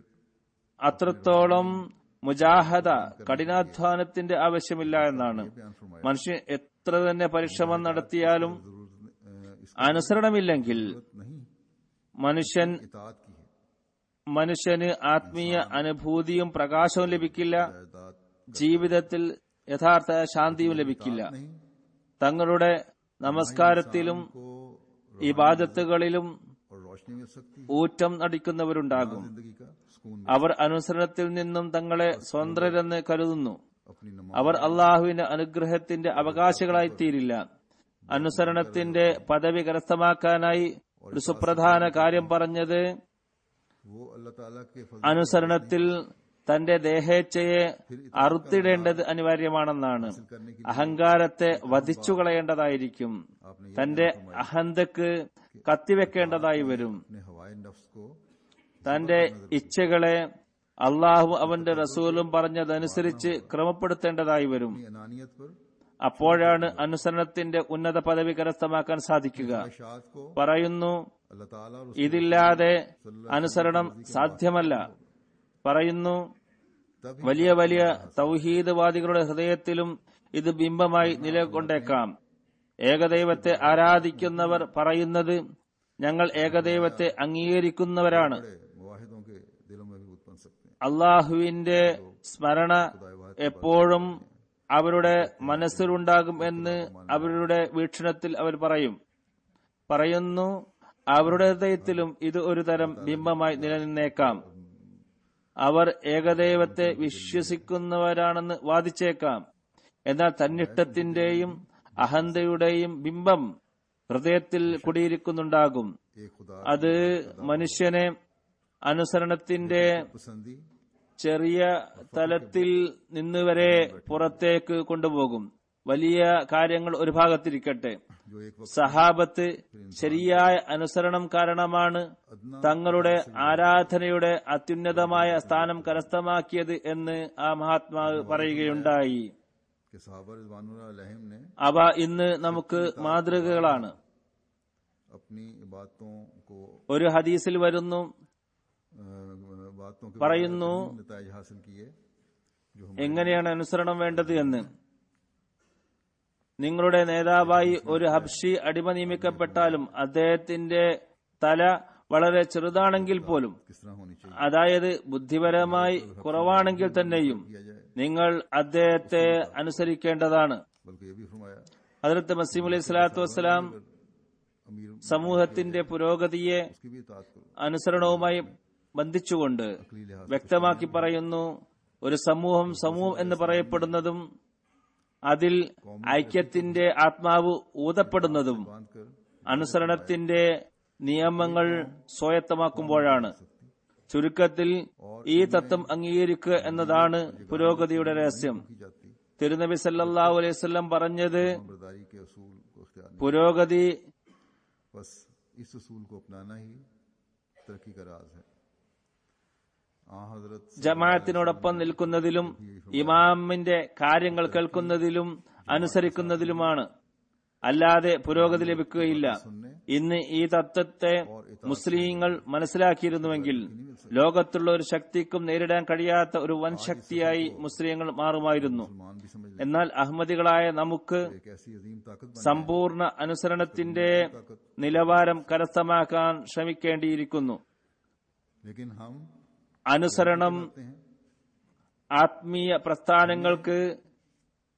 അത്രത്തോളം മുജാഹദ കഠിനാധ്വാനത്തിന്റെ ആവശ്യമില്ല എന്നാണ് बयान फरमाया മനുഷ്യൻ എത്ര തന്നെ പരിശ്രമം നടത്തിയാലും जरूरत अ, इस അനുസരണമില്ലെങ്കിൽ नहीं മനുഷ്യൻ इतात की है മനുഷ്യന് ആത്മീയ അനുഭൂതിയും പ്രകാശവും ലഭിക്കില്ല जायदाद ജീവിതത്തിൽ യഥാർത്ഥ ശാന്തിയും ലഭിക്കില്ല नहीं തങ്ങളുടെ നമസ്കാരത്തിലും को ഇബാദത്തുകളിലും और रोशनी मिल सकती है ഊറ്റം നടിക്കുന്നവരുണ്ടാകും जिंदगी का सुकून मिल അവർ അനുസരണത്തിൽ നിന്നും തങ്ങളെ സ്വതന്ത്രരെന്ന് കരുതുന്നു अपनी नमाज അവർ അള്ളാഹുവിന്റെ അനുഗ്രഹത്തിന്റെ അവകാശികളായി തീരില്ല അനുസരണത്തിന്റെ പദവി കരസ്ഥമാക്കാനായി ഒരു സുപ്രധാന കാര്യം പറഞ്ഞത് वो अल्लाह ताला के फजल അനുസരണത്തിൽ തന്റെ ദേഹേച്ഛയെ അറുത്തിടേണ്ടത് അനിവാര്യമാണെന്നാണ് करने की അഹങ്കാരത്തെ വധിച്ചു കളയേണ്ടതായിരിക്കും आपने ये തന്റെ അഹന്തക്ക് കത്തിവെക്കേണ്ടതായി വരും अपने हवाई नफ्स को തന്റെ ഇച്ഛകളെ അള്ളാഹു അവന്റെ റസൂലും പറഞ്ഞതനുസരിച്ച് ക്രമപ്പെടുത്തേണ്ടതായി വരും अपनी अनानियत पर അപ്പോഴാണ് അനുസരണത്തിന്റെ ഉന്നത പദവി കരസ്ഥമാക്കാൻ സാധിക്കുക ख्वाहिशात को പറയുന്നു अल्लाह ताला और ഇതില്ലാതെ അനുസരണം സാധ്യമല്ല പറയുന്നു तभी വലിയ വലിയ തൗഹീദവാദികളുടെ ഹൃദയത്തിലും ഇത് ബിംബമായി നിലകൊണ്ടേക്കാം ഏകദൈവത്തെ ആരാധിക്കുന്നവർ പറയുന്നത് ഞങ്ങൾ ഏകദൈവത്തെ അംഗീകരിക്കുന്നവരാണ് बड़े मुवाहिदों के दिलों में भी उत्पन्न सकते हैं അള്ളാഹുവിന്റെ സ്മരണ എപ്പോഴും അവരുടെ മനസ്സിലുണ്ടാകും എന്ന് അവരുടെ വീക്ഷണത്തിൽ അവർ പറയും പറയുന്നു അവരുടെ ഹൃദയത്തിലും ഇത് ഒരു തരം ബിംബമായി നിലനിന്നേക്കാം അവർ ഏകദൈവത്തെ വിശ്വസിക്കുന്നവരാണെന്ന് വാദിച്ചേക്കാം എന്നാൽ തന്നിഷ്ടത്തിന്റെയും അഹന്തയുടെയും ബിംബം ഹൃദയത്തിൽ കുടിയിരിക്കുന്നുണ്ടാകും एक खुदा അത് മനുഷ്യനെ അനുസരണത്തിന്റെ पसंदी ചെറിയ തലത്തിൽ നിന്നുവരെ പുറത്തേക്ക് കൊണ്ടുപോകും വലിയ കാര്യങ്ങൾ ഒരു ഭാഗത്തിരിക്കട്ടെ जो एक वक्त സഹാബത്ത് ശരിയായ അനുസരണം കാരണമാണ് തങ്ങളുടെ ആരാധനയുടെ അത്യുന്നതമായ സ്ഥാനം കരസ്ഥമാക്കിയത് എന്ന് ആ മഹാത്മാവ് പറയുകയുണ്ടായി के साहबा रिजवानुल्लाह ने അവ ഇന്ന് നമുക്ക് മാതൃകകളാണ് अपनी बातों को ഒരു ഹദീസിൽ വരുന്നു अ, बातों के പറയുന്നു नताज हासिल किए जो हम എങ്ങനെയാണ് അനുസരണം വേണ്ടത് എന്ന് നിങ്ങളുടെ നേതാവായി ഒരു ഹബ്ഷി അടിമ നിയമിക്കപ്പെട്ടാലും അദ്ദേഹത്തിന്റെ തല വളരെ ചെറുതാണെങ്കിൽ പോലും किस तरह होनी चाहिए അതായത് ബുദ്ധിപരമായി കുറവാണെങ്കിൽ തന്നെയും किया जाए നിങ്ങൾ അദ്ദേഹത്തെ അനുസരിക്കേണ്ടതാണ് बल्कि ये भी फरमाया ഹജറത്ത് മസീം അലൈഹി സ്വലാത്തു വസ്സലാം अमीर സമൂഹത്തിന്റെ പുരോഗതിയെ उसकी भी इतात करो അനുസരണവുമായി ബന്ധിച്ചുകൊണ്ട് अकली लिहाज വ്യക്തമാക്കി പറയുന്നു ഒരു സമൂഹം സമൂഹം എന്ന് പറയപ്പെടുന്നതും അതിൽ ഐക്യത്തിന്റെ ആത്മാവ് ഊതപ്പെടുന്നതും बांध कर അനുസരണത്തിന്റെ നിയമങ്ങൾ സ്വായത്തമാക്കുമ്പോഴാണ് ചുരുക്കത്തിൽ ഈ തത്വം അംഗീകരിക്കുക എന്നതാണ് പുരോഗതിയുടെ രഹസ്യം की जाती തിരുനബി സല്ലല്ലാഹു അലൈഹി വസല്ലം പറഞ്ഞത് बरदारी के असूल को अख्तियार नहीं പുരോഗതി बस इस असूल को अपनाना ही तरक्की का राज है आ हजरत ജമാഅത്തിനോടൊപ്പം നിൽക്കുന്നതിലും ഇമാമിന്റെ കാര്യങ്ങൾ കേൾക്കുന്നതിലും അനുസരിക്കുന്നതിലുമാണ് അല്ലാതെ പുരോഗതി ലഭിക്കുകയില്ല ഇന്ന് ഈ തത്വത്തെ മുസ്ലിങ്ങൾ മനസ്സിലാക്കിയിരുന്നുവെങ്കിൽ ലോകത്തുള്ള ഒരു ശക്തിക്കും നേരിടാൻ കഴിയാത്ത ഒരു വൻ ശക്തിയായി മുസ്ലിങ്ങൾ മാറുമായിരുന്നു मुसलमान भी समझ എന്നാൽ അഹമ്മദികളായ നമുക്ക് ले एक ऐसी अजीम ताकत बन സമ്പൂർണ്ണ അനുസരണത്തിന്റെ നിലവാരം കരസ്ഥമാക്കാൻ ശ്രമിക്കേണ്ടിയിരിക്കുന്നു लेकिन हम അനുസരണം कहते हैं ആത്മീയ പ്രസ്ഥാനങ്ങൾക്ക്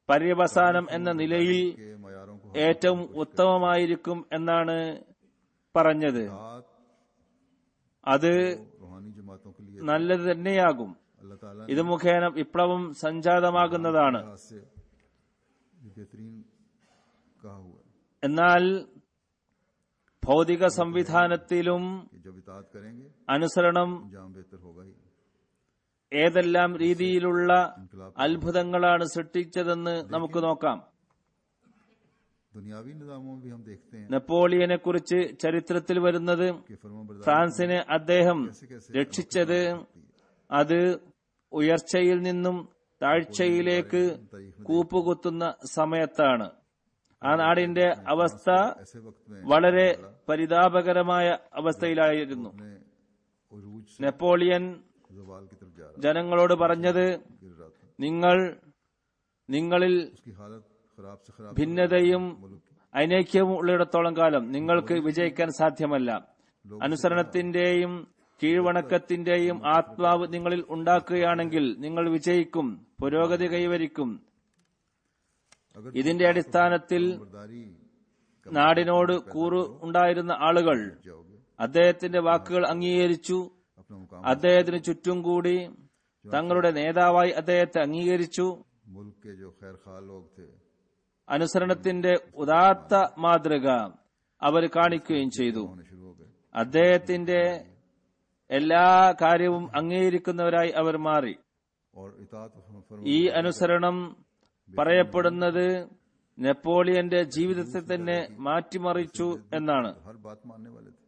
പര്യവസാനം എന്ന നിലയിൽ कि मयारों को ഏറ്റവും ഉത്തമമായിരിക്കും എന്നാണ് പറഞ്ഞത് रात അത് रूहानी जमातों के लिए നല്ലത് തന്നെയാകും अल्लाह ताला ഇത് മുഖേന വിപ്ലവം സംജാതമാകുന്നതാണ് लिहाज से ये बेहतरीन कहा हुआ है എന്നാൽ ഭൗതിക സംവിധാനത്തിലും कि जब इतात करेंगे അനുസരണം अंजाम बेहतर होगा ही ഏതെല്ലാം രീതിയിലുള്ള इनकलाब അത്ഭുതങ്ങളാണ് സൃഷ്ടിച്ചതെന്ന് നമുക്ക് നോക്കാം दुनियावी निजामों में भी हम देखते हैं നെപ്പോളിയനെ കുറിച്ച് ചരിത്രത്തിൽ വരുന്നത് कि फरमान ഫ്രാൻസിനെ അദ്ദേഹം कैसे कैसे രക്ഷിച്ചത് അത് ഉയർച്ചയിൽ നിന്നും താഴ്ചയിലേക്ക് കൂപ്പുകുത്തുന്ന സമയത്താണ് ആ നാടിന്റെ അവസ്ഥ ऐसे वक्त में വളരെ പരിതാപകരമായ അവസ്ഥയിലായിരുന്നു अपने उरूज से നെപ്പോളിയൻ जवाल की तरफ जा रहा ജനങ്ങളോട് പറഞ്ഞത് गिर रहा था നിങ്ങൾ നിങ്ങളിൽ उसकी हालत खराब से खराब ഭിന്നതയും मुल्क की അനൈക്യവും ഉള്ളിടത്തോളം കാലം നിങ്ങൾക്ക് വിജയിക്കാൻ സാധ്യമല്ല അനുസരണത്തിന്റെയും കീഴ്വണക്കത്തിന്റെയും ആത്മാവ് നിങ്ങളിൽ ഉണ്ടാക്കുകയാണെങ്കിൽ നിങ്ങൾ വിജയിക്കും പുരോഗതി കൈവരിക്കും अगर ഇതിന്റെ അടിസ്ഥാനത്തിൽ खबरदारी നാടിനോട് കൂറു ഉണ്ടായിരുന്ന ആളുകൾ जाओगे അദ്ദേഹത്തിന്റെ വാക്കുകൾ അംഗീകരിച്ചു अपना मुकाम അദ്ദേഹത്തിന് ചുറ്റും കൂടി തങ്ങളുടെ നേതാവായി അദ്ദേഹത്തെ അംഗീകരിച്ചു मुल्क के जो खैर खा लोग थे അനുസരണത്തിന്റെ ഉദാത്ത മാതൃക അവർ കാണിക്കുകയും ചെയ്തു होने शुरू हो गए അദ്ദേഹത്തിന്റെ എല്ലാ കാര്യവും അംഗീകരിക്കുന്നവരായി അവർ മാറി और इतात फरमा ഈ അനുസരണം പറയപ്പെടുന്നത് നെപ്പോളിയന്റെ ജീവിതത്തെ തന്നെ മാറ്റിമറിച്ചു എന്നാണ് हर बात मानने वाले थे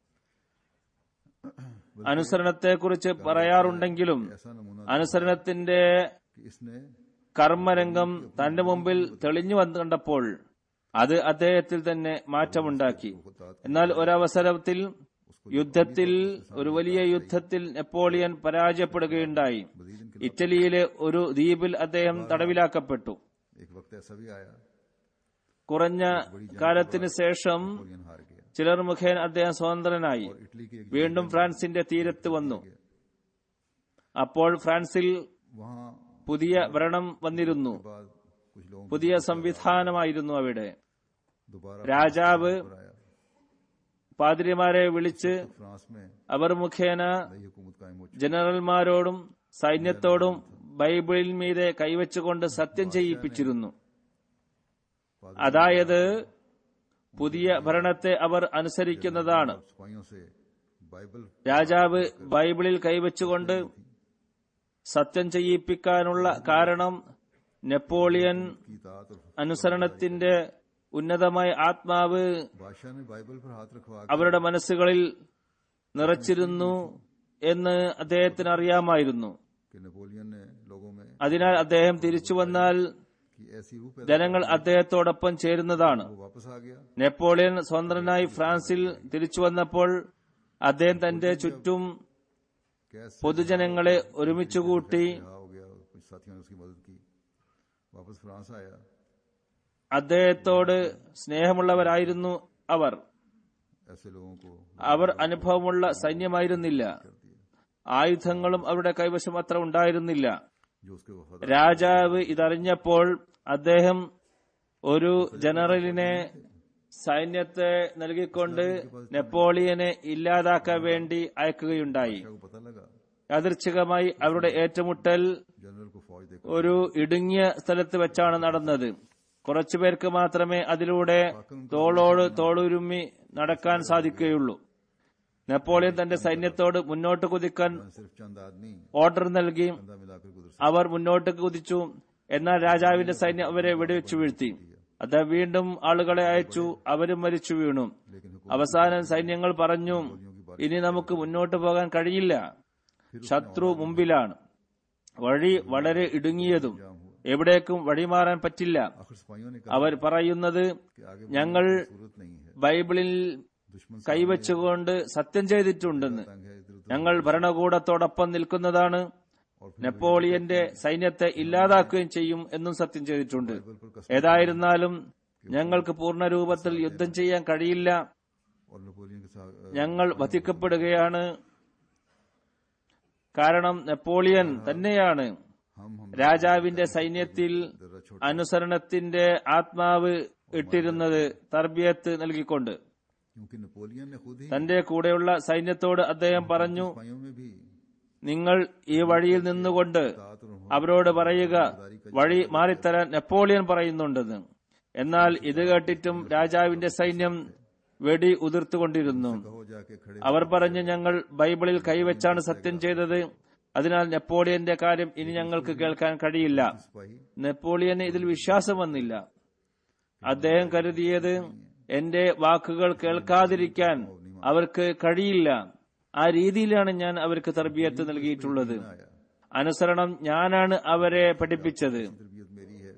അനുസരണത്തെക്കുറിച്ച് പറയാറുണ്ടെങ്കിലും ऐसा नमूना അനുസരണത്തിന്റെ कि इसने കർമ്മരംഗം തന്റെ മുമ്പിൽ തെളിഞ്ഞു വന്നു കണ്ടപ്പോൾ അത് അദ്ദേഹത്തിൽ തന്നെ മാറ്റമുണ്ടാക്കി എന്നാൽ ഒരവസരത്തിൽ യുദ്ധത്തിൽ ഒരു വലിയ യുദ്ധത്തിൽ നെപ്പോളിയൻ പരാജയപ്പെടുകയുണ്ടായി मजीद इनके ഇറ്റലിയിലെ ഒരു ദ്വീപിൽ അദ്ദേഹം തടവിലാക്കപ്പെട്ടു एक वक्त ऐसा भी आया കുറഞ്ഞ കാലത്തിന് ശേഷം नेपोलियन हार गया ചിലർ മുഖേന അദ്ദേഹം സ്വതന്ത്രനായി और इटली की एक വീണ്ടും ഫ്രാൻസിന്റെ തീരത്ത് വന്നു അപ്പോൾ ഫ്രാൻസിൽ वहां പുതിയ ഭരണം വന്നിരുന്നു बाद कुछ लोगों को പുതിയ സംവിധാനമായിരുന്നു അവിടെ दोबारा രാജാവ് पर आया പാതിരിമാരെ വിളിച്ച് फ्रांस में അവർ മുഖേന नई हुकूमत कायम हो चुकी ജനറൽമാരോടും സൈന്യത്തോടും ബൈബിളിൽ മീതെ കൈവച്ചുകൊണ്ട് സത്യം ചെയ്യിപ്പിച്ചിരുന്നു അതായത് പുതിയ ഭരണത്തെ അവർ അനുസരിക്കുന്നതാണ് सिपाहियों से बाइबल രാജാവ് ബൈബിളിൽ കൈവച്ചുകൊണ്ട് സത്യം ചെയ്യിപ്പിക്കാനുള്ള കാരണം നെപ്പോളിയൻ की इतात और അനുസരണത്തിന്റെ ഉന്നതമായ ആത്മാവ് बादशाह ने बाइबल पर हाथ रखवा के അവരുടെ മനസ്സുകളിൽ നിറച്ചിരുന്നു എന്ന് അദ്ദേഹത്തിന് അറിയാമായിരുന്നു कि नेपोलियन ने लोगों में അതിനാൽ അദ്ദേഹം തിരിച്ചു വന്നാൽ की ऐसी रूह पैदा ജനങ്ങൾ അദ്ദേഹത്തോടൊപ്പം ചേരുന്നതാണ് वो वापस आ गया നെപ്പോളിയൻ സ്വതന്ത്രനായി ഫ്രാൻസിൽ തിരിച്ചു വന്നപ്പോൾ അദ്ദേഹം തന്റെ ചുറ്റും कैसे പൊതുജനങ്ങളെ ഒരുമിച്ചുകൂട്ടി रिहा हो गया कुछ साथियों ने उसकी मदद की वापस फ्रांस आया അദ്ദേഹത്തോട് സ്നേഹമുള്ളവരായിരുന്നു അവർ ऐसे लोगों को അവർ അനുഭവമുള്ള സൈന്യമായിരുന്നില്ല ആയുധങ്ങളും അവരുടെ കൈവശം അത്ര ഉണ്ടായിരുന്നില്ല जो उसके वफादार രാജാവ് ഇതറിഞ്ഞപ്പോൾ അദ്ദേഹം ഒരു ജനറലിനെ സൈന്യത്തെ നൽകിക്കൊണ്ട് നെപ്പോളിയനെ ഇല്ലാതാക്കാൻ വേണ്ടി അയക്കുകയുണ്ടായി को पता लगा യാദൃച്ഛികമായി അവരുടെ ഏറ്റുമുട്ടൽ जनरल को फौज देकर ഒരു ഇടുങ്ങിയ സ്ഥലത്ത് വെച്ചാണ് നടന്നത് കുറച്ചുപേർക്ക് മാത്രമേ അതിലൂടെ തോളോട് തോളുരുമ്മി നടക്കാൻ സാധിക്കുകയുള്ളൂ നെപ്പോളിയൻ തന്റെ സൈന്യത്തോട് മുന്നോട്ട് കുതിക്കാൻ सिर्फ चंद आदमी ഓർഡർ നൽകി कंधा मिलाकर गुजर അവർ മുന്നോട്ട് കുതിച്ചു എന്നാൽ രാജാവിന്റെ സൈന്യം അവരെ വെടിവെച്ചു വീഴ്ത്തി അദ്ദേഹം വീണ്ടും ആളുകളെ അയച്ചു അവരും മരിച്ചു വീണു लेकिन അവസാനം സൈന്യങ്ങൾ പറഞ്ഞു ഇനി നമുക്ക് മുന്നോട്ട് പോകാൻ കഴിയില്ല ശത്രു മുമ്പിലാണ് വഴി വളരെ ഇടുങ്ങിയതും എവിടേക്കും വഴിമാറാൻ പറ്റില്ല आखिर सिपाहियों ने कहा അവർ പറയുന്നത് कि आगे ഞങ്ങൾ जरूरत नहीं है ബൈബിളിൽ दुश्मन കൈവച്ചുകൊണ്ട് സത്യം ചെയ്തിട്ടുണ്ടെന്ന് तंग है इधर उधर ഞങ്ങൾ ഭരണകൂടത്തോടൊപ്പം നിൽക്കുന്നതാണ് നെപ്പോളിയന്റെ സൈന്യത്തെ ഇല്ലാതാക്കുകയും ചെയ്യും എന്നും സത്യം ചെയ്തിട്ടുണ്ട് बाइबल पर कसम ഏതായിരുന്നാലും ഞങ്ങൾക്ക് പൂർണ്ണ രൂപത്തിൽ യുദ്ധം ചെയ്യാൻ കഴിയില്ല और नेपोलियन के साथ ഞങ്ങൾ വധിക്കപ്പെടുകയാണ് കാരണം നെപ്പോളിയൻ തന്നെയാണ് हम हम രാജാവിന്റെ സൈന്യത്തിൽ जरा छोटे അനുസരണത്തിന്റെ ആത്മാവ് ഇട്ടിരുന്നത് തർബിയത്ത് നൽകിക്കൊണ്ട് क्योंकि नेपोलियन ने खुद ही തന്റെ കൂടെയുള്ള സൈന്യത്തോട് അദ്ദേഹം പറഞ്ഞു सिपाहियों में भी നിങ്ങൾ ഈ വഴിയിൽ നിന്നുകൊണ്ട് तात और അവരോട് പറയുക വഴി മാറിത്തരാൻ നെപ്പോളിയൻ പറയുന്നുണ്ടെന്ന് എന്നാൽ ഇത് കേട്ടിട്ടും രാജാവിന്റെ സൈന്യം വെടി ഉതിർത്തുകൊണ്ടിരുന്നു कहो जाके खड़े അവർ പറഞ്ഞു ഞങ്ങൾ ബൈബിളിൽ കൈവച്ചാണ് സത്യം ചെയ്തത് അതിനാൽ നെപ്പോളിയന്റെ കാര്യം ഇനി ഞങ്ങൾക്ക് കേൾക്കാൻ കഴിയില്ല सिपाही നെപ്പോളിയന് ഇതിൽ വിശ്വാസം വന്നില്ല അദ്ദേഹം കരുതിയത് എന്റെ വാക്കുകൾ കേൾക്കാതിരിക്കാൻ അവർക്ക് കഴിയില്ല ആ രീതിയിലാണ് ഞാൻ അവർക്ക് തർബീയത്ത് നൽകിയിട്ടുള്ളത് आया അനുസരണം ഞാനാണ് അവരെ പഠിപ്പിച്ചത് तरबियत मेरी है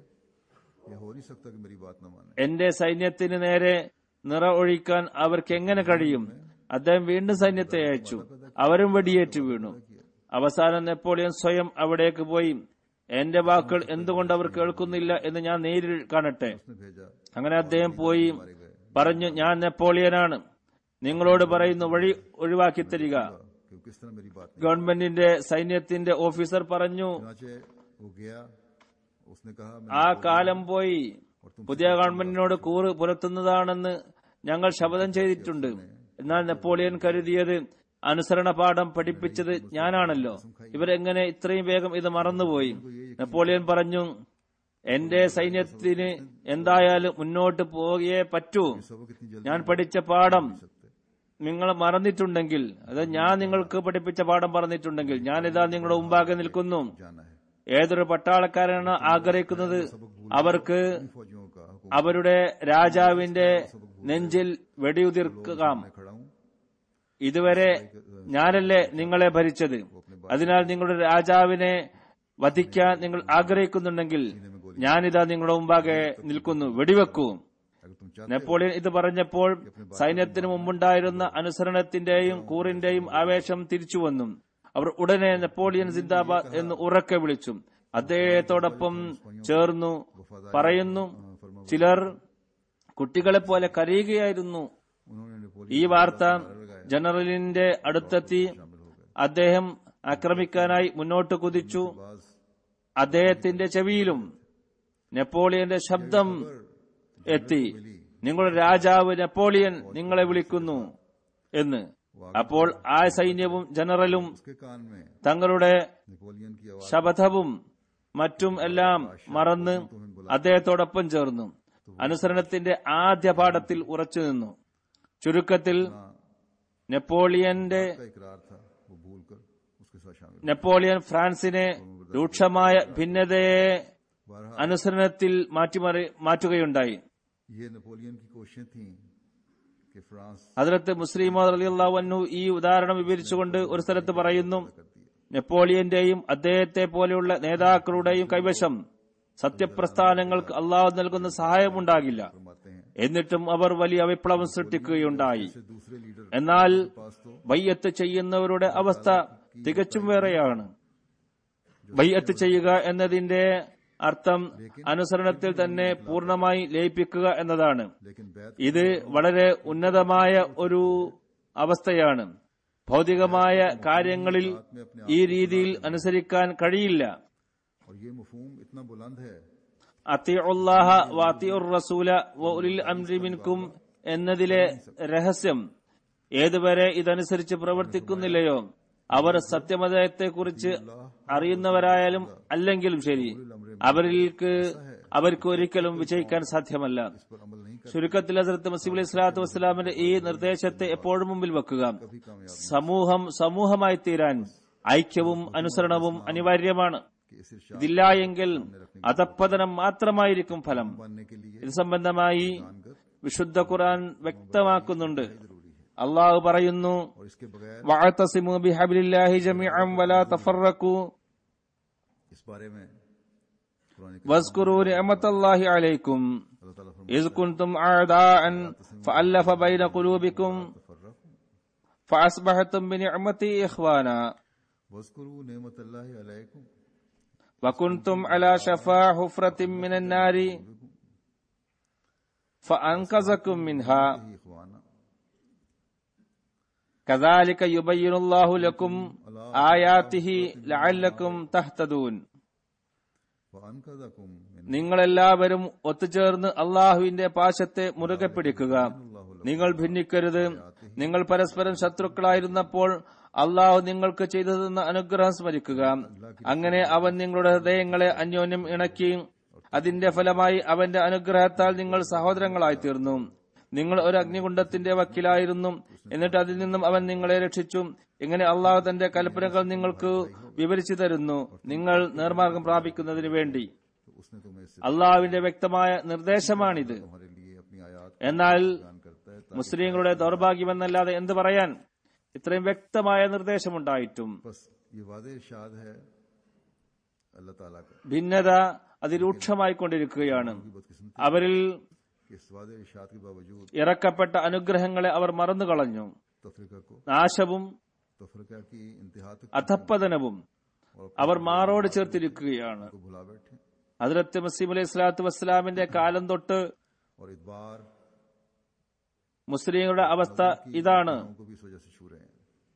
यह हो नहीं सकता कि मेरी बात न माने എന്റെ സൈന്യത്തിന് നേരെ നിറ ഒഴിക്കാൻ അവർക്ക് എങ്ങനെ കഴിയും അദ്ദേഹം വീണ്ടും സൈന്യത്തെ അയച്ചു അവരും വെടിയേറ്റ് വീണു അവസാനം നെപ്പോളിയൻ സ്വയം അവിടേക്ക് പോയി എന്റെ വാക്കുകൾ എന്തുകൊണ്ട് അവർ കേൾക്കുന്നില്ല എന്ന് ഞാൻ നേരിൽ കാണട്ടെ उसने भेजा അങ്ങനെ അദ്ദേഹം പോയി പറഞ്ഞു ഞാൻ നെപ്പോളിയനാണ് നിങ്ങളോട് പറയുന്നു വഴി ഒഴിവാക്കി തരിക कि किस तरह मेरी बात नहीं ഗവൺമെന്റിന്റെ സൈന്യത്തിന്റെ ഓഫീസർ പറഞ്ഞു चुनाचे वो गया उसने कहा मैं ആ കാലം പോയി പുതിയ ഗവൺമെന്റിനോട് കൂറ് പുലർത്തുന്നതാണെന്ന് ഞങ്ങൾ ശപഥം ചെയ്തിട്ടുണ്ട് എന്നാൽ നെപ്പോളിയൻ കരുതിയത് അനുസരണ പാഠം പഠിപ്പിച്ചത് ഞാനാണല്ലോ ഇവരെങ്ങനെ ഇത്രയും വേഗം ഇത് മറന്നുപോയി നെപ്പോളിയൻ പറഞ്ഞു എന്റെ സൈന്യത്തിന് എന്തായാലും മുന്നോട്ട് പോയേ പറ്റൂ सबक इतनी जल्दी ഞാൻ പഠിച്ച പാഠം सकते നിങ്ങൾ മറന്നിട്ടുണ്ടെങ്കിൽ അത് ഞാൻ നിങ്ങൾക്ക് പഠിപ്പിച്ച പാഠം പറഞ്ഞിട്ടുണ്ടെങ്കിൽ ഞാനിതാ നിങ്ങളുടെ മുമ്പാകെ നിൽക്കുന്നു जाना है ഏതൊരു പട്ടാളക്കാരനാണ് ആഗ്രഹിക്കുന്നത് അവർക്ക് फौजियों का हुक्म അവരുടെ രാജാവിന്റെ നെഞ്ചിൽ വെടിയുതിർക്കാം मैं खड़ा हूँ ഇതുവരെ ഞാനല്ലേ നിങ്ങളെ ഭരിച്ചത് അതിനാൽ നിങ്ങളുടെ രാജാവിനെ വധിക്കാൻ നിങ്ങൾ ആഗ്രഹിക്കുന്നുണ്ടെങ്കിൽ ഞാനിതാ നിങ്ങളുടെ മുമ്പാകെ നിൽക്കുന്നു വെടിവെക്കൂ अगर तुम चाहते നെപ്പോളിയൻ ഇത് പറഞ്ഞപ്പോൾ സൈന്യത്തിന് മുമ്പുണ്ടായിരുന്ന അനുസരണത്തിന്റെയും കൂറിന്റയും ആവേശം തിരിച്ചു വന്നു അവർ ഉടനെ നെപ്പോളിയൻ സിന്ദാബാദ് എന്ന് ഉറക്കെ വിളിച്ചു അദ്ദേഹത്തോടൊപ്പം ചേർന്നു പറയുന്നു ചിലർ കുട്ടികളെ പോലെ കരയുകയായിരുന്നു उन्होंने नेपोलियन ഈ വാർത്ത ജനറലിന്റെ അടുത്തെത്തി അദ്ദേഹം ആക്രമിക്കാനായി മുന്നോട്ട് കുതിച്ചു बाज അദ്ദേഹത്തിന്റെ ചെവിയിലും നെപ്പോളിയന്റെ ശബ്ദം എത്തി നിങ്ങളുടെ രാജാവ് നെപ്പോളിയൻ നിങ്ങളെ വിളിക്കുന്നു എന്ന് അപ്പോൾ ആ സൈന്യവും ജനറലും उसके कान में തങ്ങളുടെ नेपोलियन की आवाज ശപഥവും മറ്റും എല്ലാം മറന്ന് അദ്ദേഹത്തോടൊപ്പം ചേർന്നു അനുസരണത്തിന്റെ ആദ്യ പാഠത്തിൽ ഉറച്ചു നിന്നു ചുരുക്കത്തിൽ നെപ്പോളിയന്റെ का इकरार था वो भूल कर उसके साथ शामिल നെപ്പോളിയൻ ഫ്രാൻസിനെ രൂക്ഷമായ ഭിന്നതയെ बहरहाल അനുസരണത്തിൽ മാറ്റിമറി മാറ്റുകയുണ്ടായി ये नेपोलियन की कोशिशें थीं कि फ्रांस അതിലത്ത് മുസ്ലിം അള്ളാഹു ഈ ഉദാഹരണം വിവരിച്ചുകൊണ്ട് ഒരു സ്ഥലത്ത് പറയുന്നു നെപ്പോളിയന്റെയും അദ്ദേഹത്തെ പോലെയുള്ള നേതാക്കളുടെയും കൈവശം സത്യപ്രസ്ഥാനങ്ങൾക്ക് അള്ളാഹു നൽകുന്ന സഹായമുണ്ടാകില്ല फरमाते हैं എന്നിട്ടും അവർ വലിയ വിപ്ലവം സൃഷ്ടിക്കുകയുണ്ടായി से दूसरे लीडर എന്നാൽ पास तो ബയ്യത്ത് ചെയ്യുന്നവരുടെ അവസ്ഥ തികച്ചും വേറെയാണ് ബയ്യത്ത് ചെയ്യുക എന്നതിന്റെ അർത്ഥം അനുസരണത്തിൽ തന്നെ പൂർണ്ണമായി ലയിപ്പിക്കുക എന്നതാണ് लेकिन बैत ഇത് വളരെ ഉന്നതമായ ഒരു അവസ്ഥയാണ് ഭൗതികമായ കാര്യങ്ങളിൽ ഈ രീതിയിൽ അനുസരിക്കാൻ കഴിയില്ല और ये मफहूम इतना बुलंद है അത്തിഉല്ലാഹ വാത്തിഉർ റസൂല വ ഉലിൽ അംരി മിൻകും എന്നതിലെ രഹസ്യം ഏതുവരെ ഇതനുസരിച്ച് പ്രവർത്തിക്കുന്നില്ലയോ അവർ സത്യമതത്തെക്കുറിച്ച് അറിയുന്നവരായാലും അല്ലെങ്കിലും ശരി അവരിൽക്ക് അവർക്ക് ഒരിക്കലും വിജയിക്കാൻ സാധ്യമല്ല इस पर अमल नहीं कर ചുരുക്കത്തിൽ ഹസരത്ത് മസീബ് അലൈഹി സ്വലാത്തു വസ്സലാമിന്റെ ഈ നിർദ്ദേശത്തെ എപ്പോഴും മുമ്പിൽ വെക്കുക कभी कामयाब സമൂഹം സമൂഹമായി തീരാൻ ഐക്യവും അനുസരണവും അനിവാര്യമാണ് कि इस इरशाद ഇതില്ല എങ്കിൽ അധപ്പതനം മാത്രമായിരിക്കും ഫലം बनने के लिए ഇത് സംബന്ധമായി जानकर വിശുദ്ധ ഖുർആൻ വ്യക്തമാക്കുന്നുണ്ട് അള്ളാഹു പറയുന്നു और इसके बगैर വഅതസിമു ബിഹബ്ലില്ലാഹി ജമീഅൻ വലാ തഫറഖു इस बारे में कुरान വസ്കുറൂ നിഅമത്തല്ലാഹി അലൈക്കും अल्लाह ताला إذ كنتم أعداء فألف بين قلوبكم फर्रफ فأصبحتم بنعمتي إخوانا वस्कुरू नेमत अल्लाह अलैकुम وكنتم على شفا حفرة من النار فأنقذكم منها ही इखवाना كذلك يبين الله لكم آياته لعلكم تهتدون वअनकदकुम मिन നിങ്ങളെല്ലാവരും ഒത്തുചേർന്ന് അള്ളാഹുവിന്റെ പാശത്തെ മുറുകെ പിടിക്കുക अल्लाहु നിങ്ങൾ ഭിന്നിക്കരുത് നിങ്ങൾ പരസ്പരം ശത്രുക്കളായിരുന്നപ്പോൾ അള്ളാഹു നിങ്ങൾക്ക് ചെയ്തു തന്ന അനുഗ്രഹം സ്മരിക്കുക അങ്ങനെ അവൻ നിങ്ങളുടെ ഹൃദയങ്ങളെ അന്യോന്യം ഇണക്കി അതിന്റെ ഫലമായി അവന്റെ അനുഗ്രഹത്താൽ നിങ്ങൾ സഹോദരങ്ങളായി തീർന്നു നിങ്ങൾ ഒരു അഗ്നികുണ്ഡത്തിന്റെ വക്കിലായിരുന്നു എന്നിട്ട് അതിൽ നിന്നും അവൻ നിങ്ങളെ രക്ഷിച്ചു ഇങ്ങനെ അള്ളാഹു തന്റെ കൽപ്പനകൾ നിങ്ങൾക്ക് വിവരിച്ചു തരുന്നു നിങ്ങൾ നേർമാർഗം പ്രാപിക്കുന്നതിന് വേണ്ടി तो उसने तुम्हें इससे അള്ളാഹുവിന്റെ വ്യക്തമായ നിർദ്ദേശമാണിത് तुम्हारे लिए अपनी आयात എന്നാൽ बयान करता है ताकि മുസ്ലിങ്ങളുടെ ദൗർഭാഗ്യമെന്നല്ലാതെ എന്ത് പറയാൻ ഇത്രയും വ്യക്തമായ നിർദ്ദേശമുണ്ടായിട്ടും बस ये वादे इरशाद है अल्लाह ताला का ഭിന്നത അതിരൂക്ഷമായിക്കൊണ്ടിരിക്കുകയാണ് की बदकिस्मती അവരിൽ कि इस वादे इरशाद के बावजूद ഇറക്കപ്പെട്ട അനുഗ്രഹങ്ങളെ അവർ മറന്നുകളഞ്ഞു तफरीका को നാശവും तफरीका की इंतहा तक അധപ്പതനവും അവർ മാറോട് ചേർത്തിരിക്കുകയാണ് को भुला बैठे ഹജരത്ത് മസീം അലൈഹി സ്വലാത്തു വസ്സലാമിന്റെ കാലം തൊട്ട് और इतबार മുസ്ലിങ്ങളുടെ അവസ്ഥ ഇതാണ് को भी इस वजह से छू रहे हैं